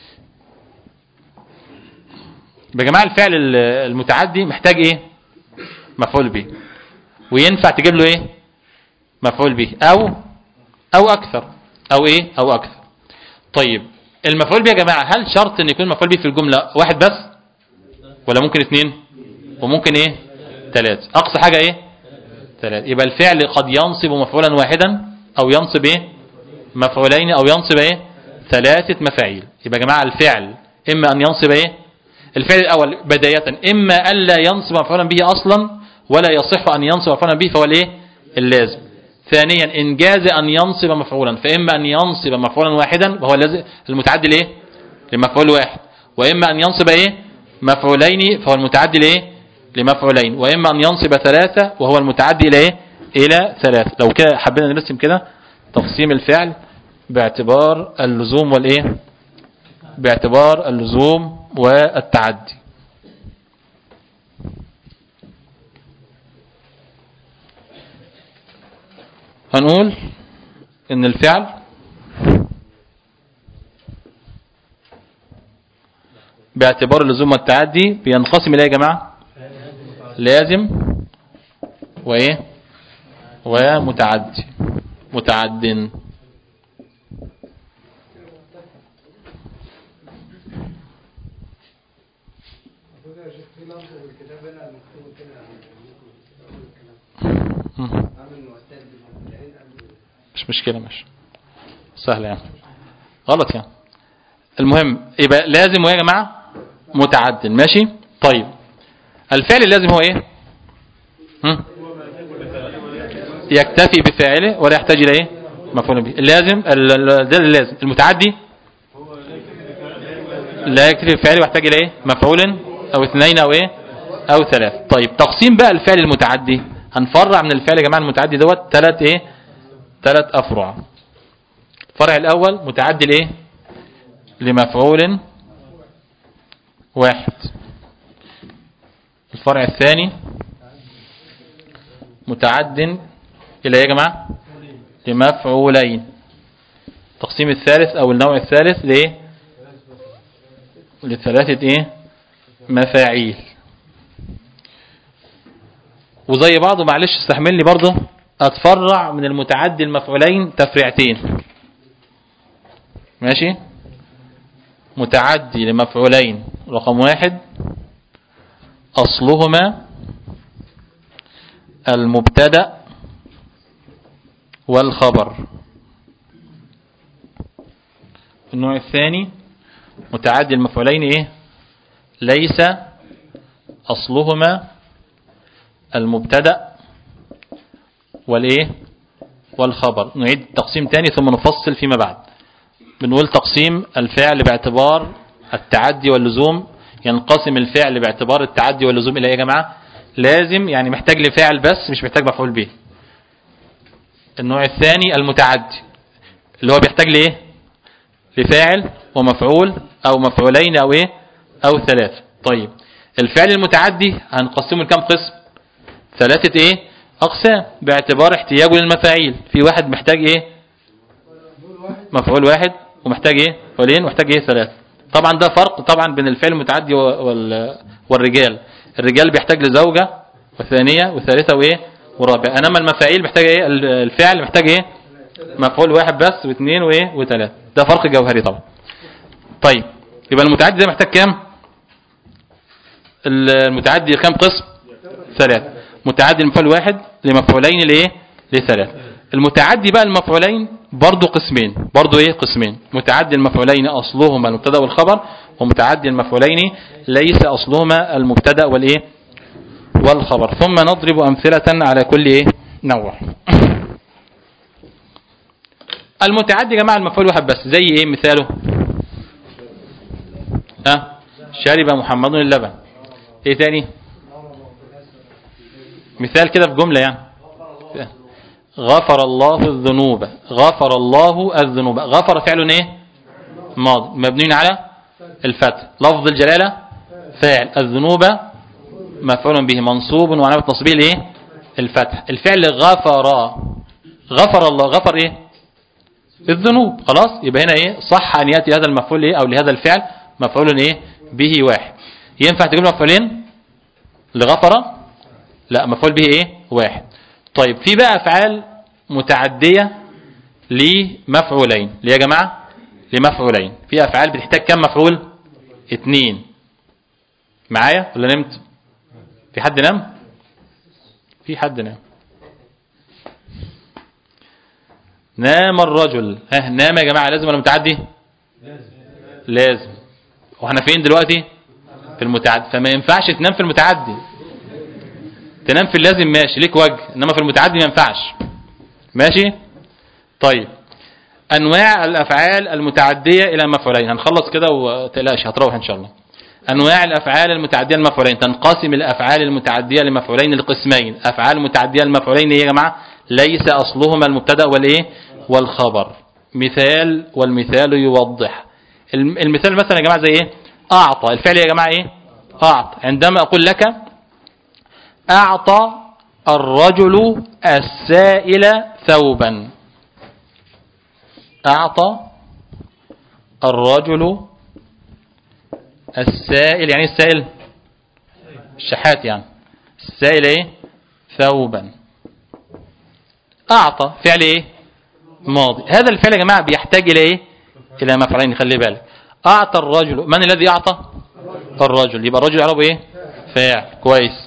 بجماعة الفعل المتعدي محتاج ايه مفعول به وينفع تجيب له ايه مفعول به او او اكثر او ايه او اكثر طيب المفعول به يا جماعه هل شرط ان يكون المفعول به في الجمله واحد بس ولا ممكن اثنين وممكن ايه ثلاثه اقصى حاجه ايه ثلاثه يبقى الفعل قد ينصب مفعولا واحدا او ينصب ايه مفعولين او ينصب ايه ثلاثه مفاعيل يبقى يا جماعه الفعل اما ان ينصب ايه الفعل الاول بدايه اما الا ينصب مفعولا به اصلا ولا يصح ان ينصب مفعولا به فهو الايه اللازم ثانيا إن جاز أن ينصب مفعولا فإما أن ينصب مفعولا واحدا وهو الذي المتعدي لإيه لمفعول واحد وإما أن ينصب إيه مفعولين فهو المتعدي لإيه لمفعولين وإما أن ينصب ثلاثة وهو المتعدي إلى إيه إلى ثلاثة لو كده حبينا نرسم كده تقسيم الفعل باعتبار اللزوم والإيه باعتبار اللزوم والتعدي هنقول ان الفعل باعتبار اللزوم والتعدي بينقسم الى يا جماعه لازم وايه ومتعدي متعد في لفظ في الكتاب هنا مكتوب كده مم. عامل معتد بالمبتدئين قبل مش مشكلة مش سهل يعني غلط يعني المهم يبقى لازم ويا جماعة متعد ماشي طيب الفعل اللازم هو ايه هم؟ يكتفي بفاعله ولا يحتاج الى ايه مفعول به اللازم ال- ال- ده اللازم المتعدي لا يكتفي بفعله ويحتاج الى ايه مفعول او اثنين او ايه او ثلاث طيب تقسيم بقى الفعل المتعدي هنفرع من الفعل يا جماعه المتعدي دوت ثلاث ايه ثلاث أفرع الفرع الأول متعدي لإيه لمفعول واحد الفرع الثاني متعد إلى إيه يا جماعة لمفعولين التقسيم الثالث أو النوع الثالث لإيه لثلاثة إيه مفاعيل وزي بعضه معلش استحملني برضه اتفرع من المتعدي المفعولين تفريعتين ماشي متعدي لمفعولين رقم واحد أصلهما المبتدأ والخبر النوع الثاني متعدي المفعولين ايه ليس أصلهما المبتدأ والايه والخبر نعيد التقسيم تاني ثم نفصل فيما بعد بنقول تقسيم الفعل باعتبار التعدي واللزوم ينقسم الفعل باعتبار التعدي واللزوم الى ايه يا جماعه لازم يعني محتاج لفعل بس مش محتاج مفعول به النوع الثاني المتعدي اللي هو بيحتاج لايه لفاعل ومفعول او مفعولين او ايه او ثلاثه طيب الفعل المتعدي هنقسمه لكام قسم ثلاثه ايه أقسام باعتبار احتياجه للمفاعيل في واحد محتاج إيه مفعول واحد ومحتاج إيه مفعولين ومحتاج إيه ثلاثة طبعا ده فرق طبعا بين الفعل المتعدي وال- والرجال الرجال بيحتاج لزوجة وثانية وثالثة وإيه ورابعة أنما المفاعيل محتاج إيه ال- الفعل محتاج إيه مفعول واحد بس واثنين وإيه وثلاثة ده فرق جوهري طبعا طيب يبقى المتعدي ده محتاج كام المتعدي كام قسم ثلاثة متعدي المفعول واحد لمفعولين لايه لثلاث المتعدي بقى المفعولين برضو قسمين برضو ايه قسمين متعدي المفعولين اصلهما المبتدا والخبر ومتعدي المفعولين ليس اصلهما المبتدا والايه والخبر ثم نضرب امثله على كل ايه نوع المتعدي يا جماعه المفعول واحد بس زي ايه مثاله ها شرب محمد اللبن ايه تاني مثال كده في جملة يعني غفر الله الذنوب غفر الله الذنوب غفر فعل ايه ماضي مبني على الفتح لفظ الجلالة فاعل الذنوب مفعول به منصوب وعلامة نصبه الايه الفتح الفعل غفر غفر الله غفر ايه الذنوب خلاص يبقى هنا ايه صح ان ياتي هذا المفعول ايه او لهذا الفعل مفعول ايه به واحد ينفع تجيب مفعولين لغفر لا مفعول به ايه واحد طيب في بقى افعال متعدية لمفعولين ليه يا جماعة لمفعولين في أفعال بتحتاج كم مفعول اتنين معايا ولا نمت في حد نام في حد نام نام الرجل ها نام يا جماعة لازم ولا متعدي لازم واحنا فين دلوقتي في المتعدي فما ينفعش تنام في المتعدي تنام في اللازم ماشي ليك وجه انما في المتعدي ما ينفعش ماشي طيب انواع الافعال المتعديه الى مفعولين هنخلص كده وتقلقش هتروح ان شاء الله انواع الافعال المتعديه لمفعولين تنقسم الافعال المتعديه لمفعولين لقسمين افعال متعديه لمفعولين ايه يا جماعه ليس اصلهما المبتدا والايه والخبر مثال والمثال يوضح الم- المثال مثلا يا جماعه زي ايه اعطى الفعل يا جماعه ايه اعطى عندما اقول لك أعطى الرجل السائل ثوبا أعطى الرجل السائل يعني إيه السائل الشحات يعني السائل ايه ثوبا أعطى فعل ايه ماضي هذا الفعل يا جماعة بيحتاج إلى ايه إلى مفعلين خلي بالك أعطى الرجل من الذي أعطى الرجل يبقى الرجل يعرف ايه فاعل كويس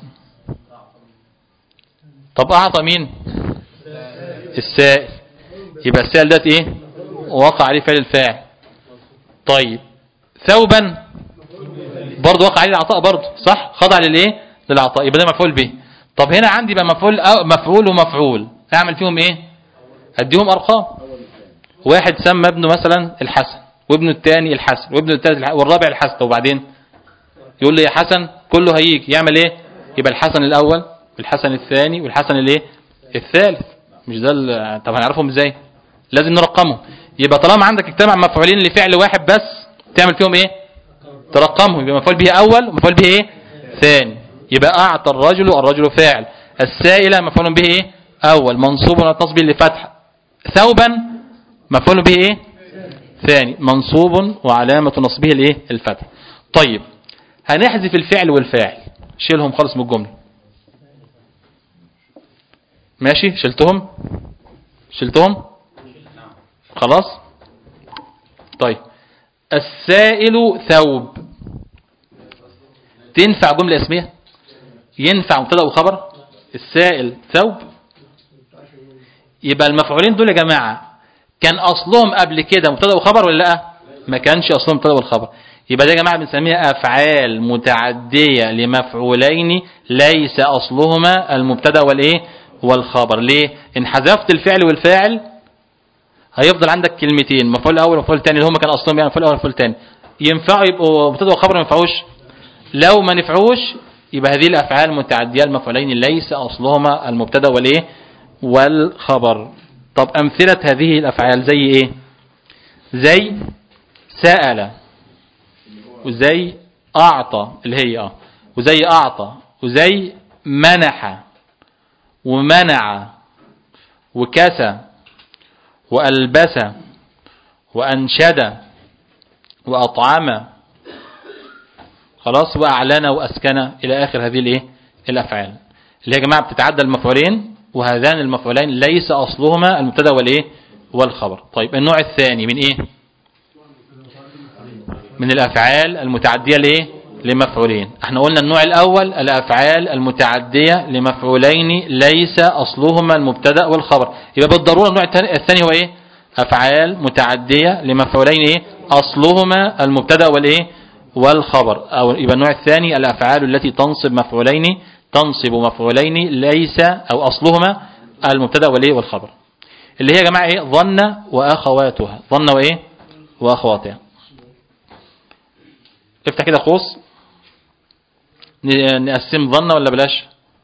طب أعطى مين السائل يبقى السائل ده ايه وقع عليه فعل الفاعل طيب ثوبا برضه وقع عليه العطاء برضه صح خضع للايه للعطاء يبقى ده مفعول به طب هنا عندي بقى مفعول أو مفعول ومفعول اعمل فيهم ايه اديهم ارقام واحد سمى ابنه مثلا الحسن وابنه الثاني الحسن وابنه الثالث الح- والرابع الحسن وبعدين يقول لي يا حسن كله هيجي يعمل ايه يبقى الحسن الاول والحسن الثاني والحسن الايه الثالث مش ده ال- طب هنعرفهم ازاي لازم نرقمهم يبقى طالما عندك اجتمع مفعولين لفعل واحد بس تعمل فيهم ايه ترقمهم يبقى مفعول به اول ومفعول به ايه ثاني يبقى اعطى الرجل الرجل فاعل السائل مفعول به ايه اول منصوب ونصب لفتح ثوبا مفعول به ايه ثاني منصوب وعلامة نصبه الايه الفتح طيب هنحذف الفعل والفاعل شيلهم خالص من الجملة ماشي شلتهم شلتهم خلاص طيب السائل ثوب تنفع جملة اسمية ينفع مبتدا وخبر السائل ثوب يبقى المفعولين دول يا جماعة كان أصلهم قبل كده مبتدا وخبر ولا لا ما كانش أصلهم مبتدا والخبر يبقى ده يا جماعة بنسميها أفعال متعدية لمفعولين ليس أصلهما المبتدا والإيه والخبر ليه إن حذفت الفعل والفاعل هيفضل عندك كلمتين مفعول اول ومفعول ثاني اللي هم كان اصلهم يعني مفعول اول ومفعول ثاني ينفعوا يبقوا مبتدا وخبر ما ينفعوش لو ما نفعوش يبقى هذه الافعال متعديه المفعولين ليس اصلهما المبتدا والايه والخبر طب امثله هذه الافعال زي ايه زي سأل وزي اعطى اللي هي اه وزي اعطى وزي منح ومنع وكسى وألبس وأنشد وأطعم خلاص وأعلن وأسكن إلى آخر هذه الإيه الأفعال اللي هي يا جماعة بتتعدى المفعولين وهذان المفعولين ليس أصلهما المبتدا والإيه والخبر طيب النوع الثاني من إيه من الأفعال المتعدية لإيه لمفعولين احنا قلنا النوع الأول الأفعال المتعدية لمفعولين ليس أصلهما المبتدا والخبر يبقى بالضرورة النوع الثاني الثاني هو إيه أفعال متعدية لمفعولين إيه أصلهما المبتدا والإيه والخبر أو يبقى النوع الثاني الأفعال التي تنصب مفعولين تنصب مفعولين ليس أو أصلهما المبتدا والإيه والخبر اللي هي يا جماعة إيه ظن وأخواتها ظن وإيه وأخواتها افتح كده قوس ن- نقسم ظن ولا بلاش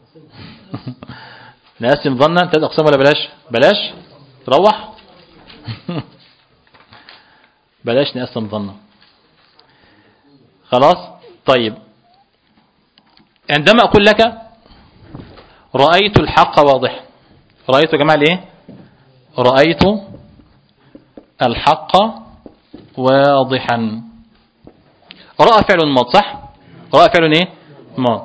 نقسم ظن ثلاث اقسام ولا بلاش بلاش تروح بلاش نقسم ظن خلاص طيب عندما اقول لك رأيت الحق واضح رأيت يا جماعة الايه رأيت الحق واضحا رأى فعل ماض صح رأى فعل ايه ماض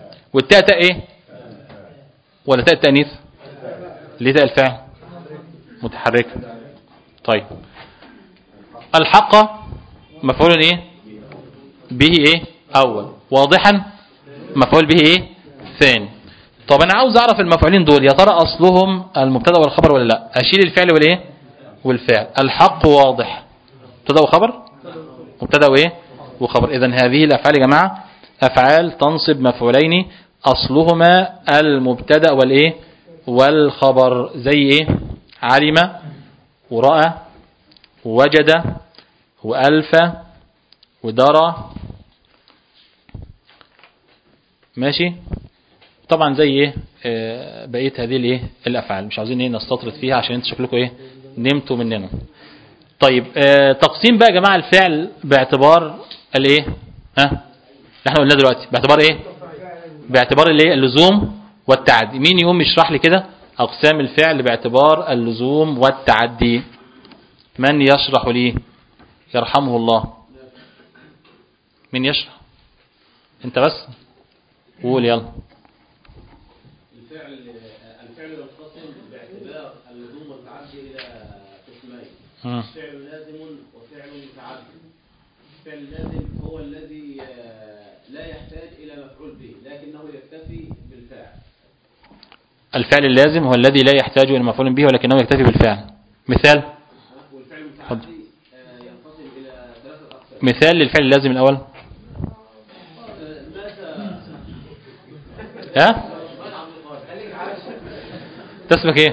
والتاء تاء ايه ولا تاء التأنيث ليه تاء الفعل متحركة طيب الحق مفعول ايه به ايه اول واضحا مفعول به ايه ثاني طب انا عاوز اعرف المفعولين دول يا ترى اصلهم المبتدا والخبر ولا لا اشيل الفعل والايه والفعل الحق واضح مبتدا وخبر مبتدا وايه وخبر اذا هذه الافعال يا جماعه افعال تنصب مفعولين اصلهما المبتدا والايه والخبر زي ايه علم وراى ووجد والف ودرى ماشي طبعا زي ايه آه، بقيه هذه الايه الافعال مش عاوزين ايه نستطرد فيها عشان انتوا شكلكم ايه نمتوا مننا طيب آه، تقسيم بقى يا جماعه الفعل باعتبار الايه ها اللي احنا قلناه دلوقتي باعتبار ايه باعتبار الايه اللزوم والتعدي مين يقوم يشرح لي كده اقسام الفعل باعتبار اللزوم والتعدي من يشرح لي يرحمه الله مين يشرح انت بس قول يلا الفعل الفعل ينقسم باعتبار اللزوم والتعدي الى قسمين مم. فعل لازم وفعل متعدي الفعل اللازم هو الذي آه، لا يحتاج الى مفعول به لكنه يكتفي بالفعل الفعل اللازم هو الذي لا يحتاج الى مفعول به ولكنه يكتفي بالفعل مثال والفعل المتعدي آه، ينقسم الى ثلاثه اقسام مثال للفعل اللازم الاول آه، مات ها مات عبد القادر أنت اسمك ايه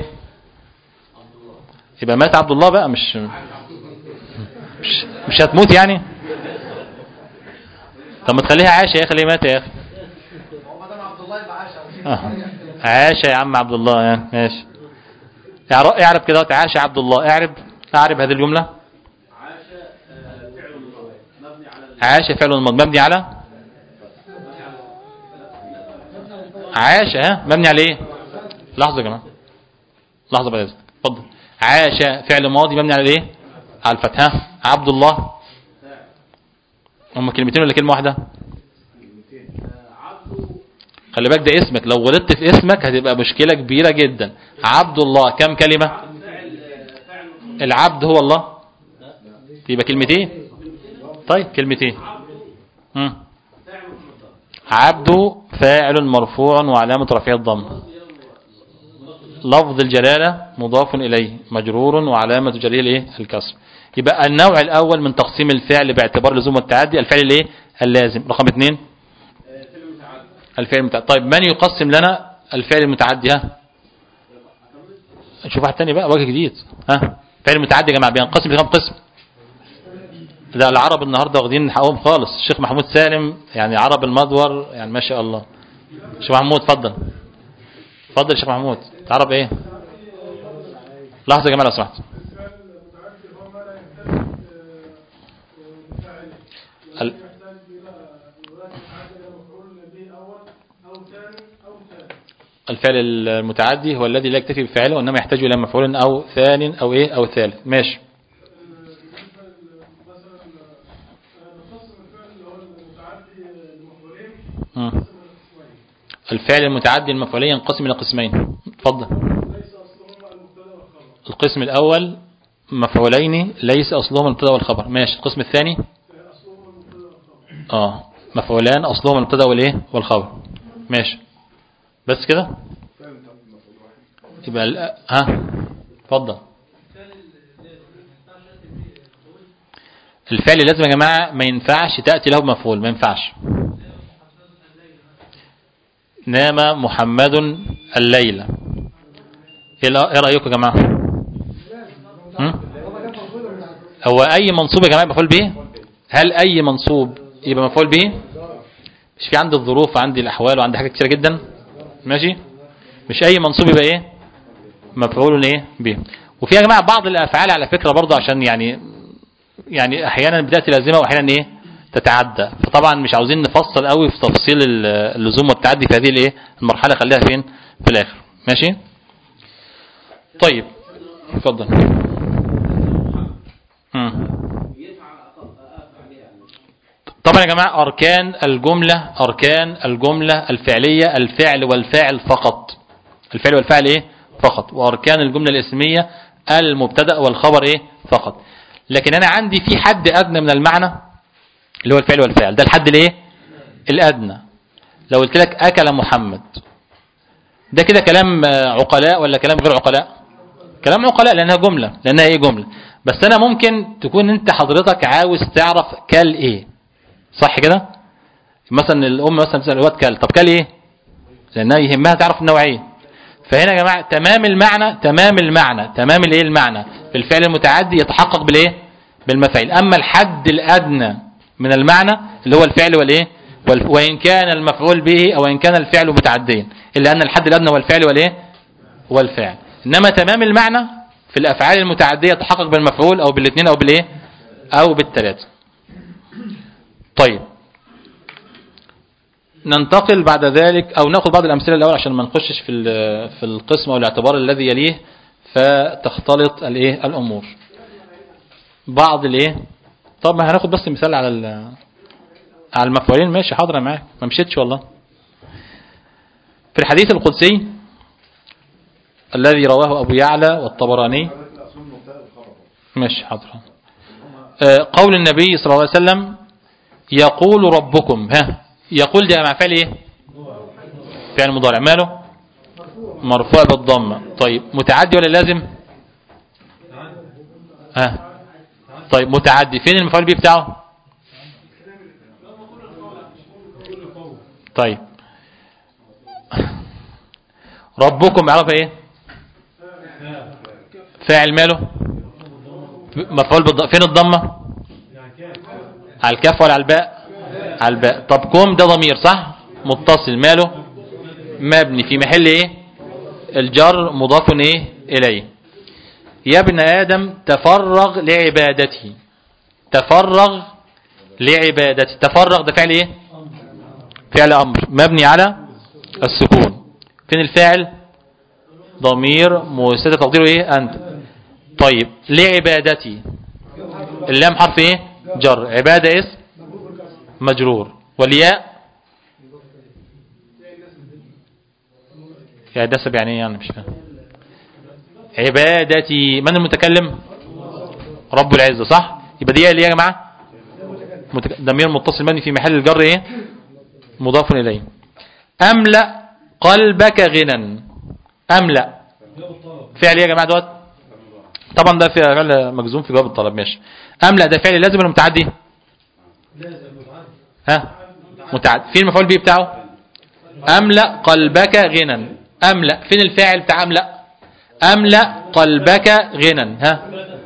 يبقى مات عبد الله بقى مش مش, مش هتموت يعني طب ما تخليها عاش يا اخي ليه مات يا اخي هو ما دام عبد الله يبقى عاش آه. عاش يا عم عبد الله يعني ماشي اعرب اعرب كده وقت عاش يا عبد الله اعرب اعرب هذه الجملة عاش آه، فعل مبني على ال- عاش فعل مبني على عاش ها مبني على ايه لحظة يا جماعة لحظة بقى يا إذنك. اتفضل عاش فعل ماضي مبني على ايه على الفتح ها عبد الله هم كلمتين ولا كلمة واحدة عبد خلي بالك ده اسمك لو غلطت في اسمك هتبقى مشكلة كبيرة جدا عبد الله كم كلمة فعل فعل العبد هو الله يبقى كلمتين طيب كلمتين مم. فعل مصدر عبد فاعل مرفوع وعلامة رفعه الضم لفظ الجلالة مضاف إليه مجرور وعلامة جريه الايه الكسر يبقى النوع الأول من تقسيم الفعل باعتبار لزوم والتعدي الفعل الايه اللازم رقم اثنين فعل متعدي الفعل المتعدي طيب من يقسم لنا الفعل المتعدي ها نشوف واحد تاني بقى وجه جديد ها فعل المتعدي يا جماعه بينقسم لكام قسم ده العرب النهارده واخدين حقهم خالص الشيخ محمود سالم يعني عرب المدور يعني ما شاء الله شيخ محمود اتفضل اتفضل يا شيخ محمود عرب ايه لحظه يا جماعه لو سمحت الفعل المتعدي هو ما لا يحتاج آه، فاعل ال- يحتاج الى ولا يتعدى الى مفعول به اول او ثاني او ثالث الفعل المتعدي هو الذي لا يكتفي بفعله وانما يحتاج الى مفعول او ثان او ايه او ثالث ماشي بالنسبه ل- مثلا آه، نقسم الفعل اللي هو المتعدي لمفعولين مم. نقسم لقسمين الفعل المتعدي المفعولي ينقسم الى قسمين اتفضل ليس اصلهما المبتدا والخبر القسم الأول مفعولين ليس أصلهما المبتدا والخبر ماشي القسم الثاني اصلهما المبتدا والخبر اه مفعولان أصلهما المبتدا والإيه والخبر ماشي بس كده يبقى ال- ها اتفضل الفعل لازم يا جماعة ما ينفعش تأتي له بمفعول ما ينفعش نام محمد الليلة ايه لا- إيه رأيكم يا جماعة هم؟ هو اي منصوب يا جماعه يبقى مفعول به هل اي منصوب يبقى مفعول به مش في عندي الظروف وعندي الاحوال وعندي حاجات كتيره جدا ماشي مش اي منصوب يبقى ايه مفعول ايه به وفي يا جماعه بعض الافعال على فكره برضه عشان يعني يعني احيانا بتاتي لازمه واحيانا ايه تتعدى فطبعا مش عاوزين نفصل قوي في تفصيل ال- اللزوم والتعدي في هذه الايه المرحله خليها فين في الاخر ماشي طيب اتفضل مم. يفعل أقف عليها يعني طبعا يا جماعة أركان الجملة أركان الجملة الفعلية الفعل والفاعل فقط الفعل والفاعل إيه فقط وأركان الجملة الاسمية المبتدا والخبر ايه فقط لكن انا عندي في حد ادنى من المعنى اللي هو الفعل والفاعل ده الحد الايه الادنى لو قلت لك اكل محمد ده كده كلام آه، عقلاء ولا كلام غير عقلاء كلام عقلاء لانها جمله لانها ايه جمله بس انا ممكن تكون انت حضرتك عاوز تعرف كل ايه صح كده مثلا الام مثلا تسال الواد كل طب كل ايه لانها يهمها تعرف النوعيه فهنا يا جماعه تمام المعنى تمام المعنى تمام الايه المعنى في الفعل المتعدي يتحقق بالايه بالمفعيل اما الحد الادنى من المعنى اللي هو الفعل والايه وال- وان كان المفعول به او ان كان الفعل متعديا الا ان الحد الادنى هو الفعل والايه والفعل انما تمام المعنى في الافعال المتعديه يتحقق بالمفعول او بالاثنين او بالايه او بالثلاثه طيب ننتقل بعد ذلك او ناخذ بعض الامثله الاول عشان ما نخشش في ال- في القسم او الاعتبار الذي يليه فتختلط الايه الامور بعض الايه طب ما هناخد بس مثال على ال- على المفعولين ماشي حاضر أنا معاك ما مشيتش والله في الحديث القدسي الذي رواه ابو يعلى والطبراني ماشي حاضر آه، قول النبي صلى الله عليه وسلم يقول ربكم ها يقول ده مع فعل ايه فعل مضارع ماله مرفوع بالضمه طيب متعدي ولا لازم ها طيب متعدي فين المفعول به بتاعه طيب ربكم عرف ايه فاعل ماله مفعول بالضمه فين الضمه على الكاف ولا على الباء على الباء طب كوم ده ضمير صح متصل ماله مبني في محل ايه الجر مضاف ايه اليه يا ابن ادم تفرغ لعبادتي تفرغ لعبادتي تفرغ ده فعل ايه فعل امر مبني على السكون فين الفاعل ضمير مستتر تقديره ايه انت طيب لعبادتي اللام حرف ايه جر عباده اسم مجرور والياء يعني ده سب يعني ايه يعني مش فاهم عبادتي من المتكلم رب العزة صح يبقى دي اللي يا جماعة متك... ضمير متصل مبني في محل الجر ايه مضاف اليه املأ قلبك غنى املأ فعل ايه يا جماعة دوت طبعا ده فعل مجزوم في جواب الطلب ماشي املأ ده فعل لازم ولا متعدي ها متعدي فين المفعول به بتاعه املأ قلبك غنى املأ فين الفاعل بتاع املأ املأ قلبك غنى ها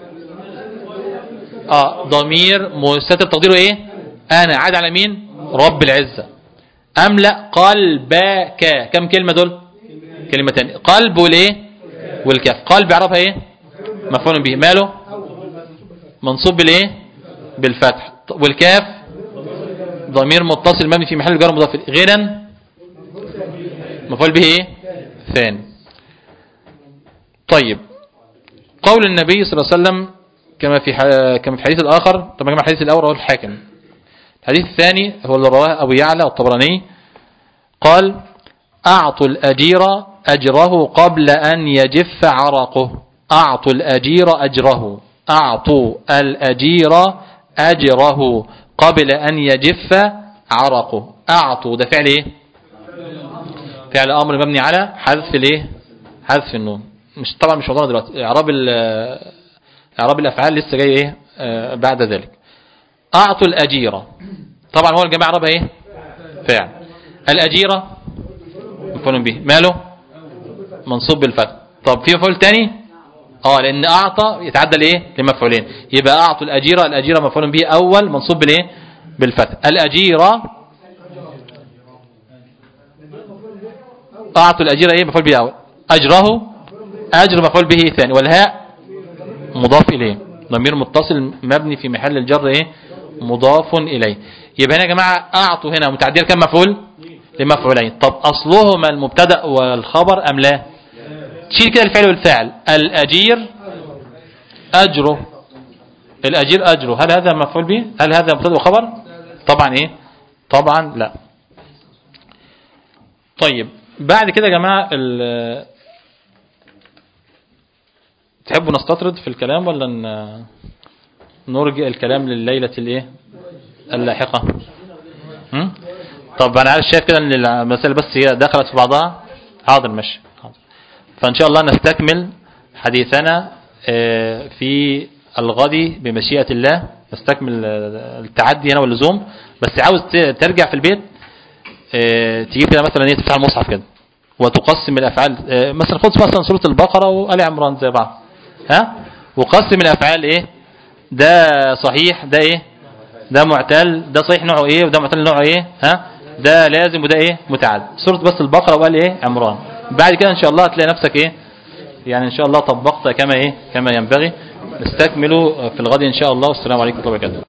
اه ضمير مستتر تقديره ايه انا عاد على مين رب العزة املأ قلبك كم كلمة دول كلمتين قلب والايه والكاف قلب يعرفها ايه مفعول به ماله منصوب بالايه بالفتح والكاف ضمير متصل مبني في محل جر مضاف إليه. غنى مفعول به ايه ثاني طيب قول النبي صلى الله عليه وسلم كما في ح- كما في الحديث الآخر طبعا كما الحديث الأول رواه الحاكم الحديث الثاني هو اللي رواه أبو يعلى والطبراني قال أعطوا الأجير أجره قبل أن يجف عرقه أعطوا الأجير أجره أعطوا الأجير أجره قبل أن يجف عرقه أعطوا ده فعل إيه فعل أمر مبني على حذف الإيه حذف النون مش طبعا مش موضوعنا دلوقتي إعراب ال- إعراب الأفعال لسه جاي إيه آه، بعد ذلك أعطوا الأجيرة طبعا هو الجماعة إعرابها إيه فعل الأجيرة مفعول به ماله منصوب بالفتح طب في مفعول تاني اه لان اعطى يتعدى لايه لمفعولين يبقى اعطوا الاجيره الاجيره مفعول به اول منصوب بالايه بالفتح الاجيره اعطوا الاجيره ايه مفعول به اول اجره اجر مفعول به ثاني والهاء مضاف اليه ضمير متصل مبني في محل الجر ايه مضاف اليه يبقى هنا يا جماعه اعطوا هنا متعديه كم مفعول لمفعولين طب اصلهما المبتدا والخبر ام لا شيل كده الفعل والفاعل الأجير أجره الأجير أجره هل هذا مفعول به هل هذا مبتدا وخبر طبعا إيه طبعا لا طيب بعد كده يا جماعة ال- تحبوا نستطرد في الكلام ولا ن- نرجع الكلام لليلة الايه اللاحقة هم؟ طب انا عارف شايف كده ان المسألة بس هي دخلت في بعضها حاضر ماشي حاضر فان شاء الله نستكمل حديثنا آه، في الغد بمشيئة الله نستكمل آه، التعدي هنا واللزوم بس عاوز ت- ترجع في البيت آه، تجيب كده مثلا ايه تفتح المصحف كده وتقسم الافعال آه، مثلا خد مثلا سوره البقره وال عمران زي بعض ها وقسم الافعال ايه ده صحيح ده ايه ده معتل ده صحيح نوعه ايه وده معتل نوعه ايه ها ده لازم وده ايه متعد سوره بس البقره وقال ايه عمران بعد كده ان شاء الله هتلاقي نفسك ايه يعني ان شاء الله طبقت كما ايه كما ينبغي نستكمل في الغد ان شاء الله والسلام عليكم ورحمه الله وبركاته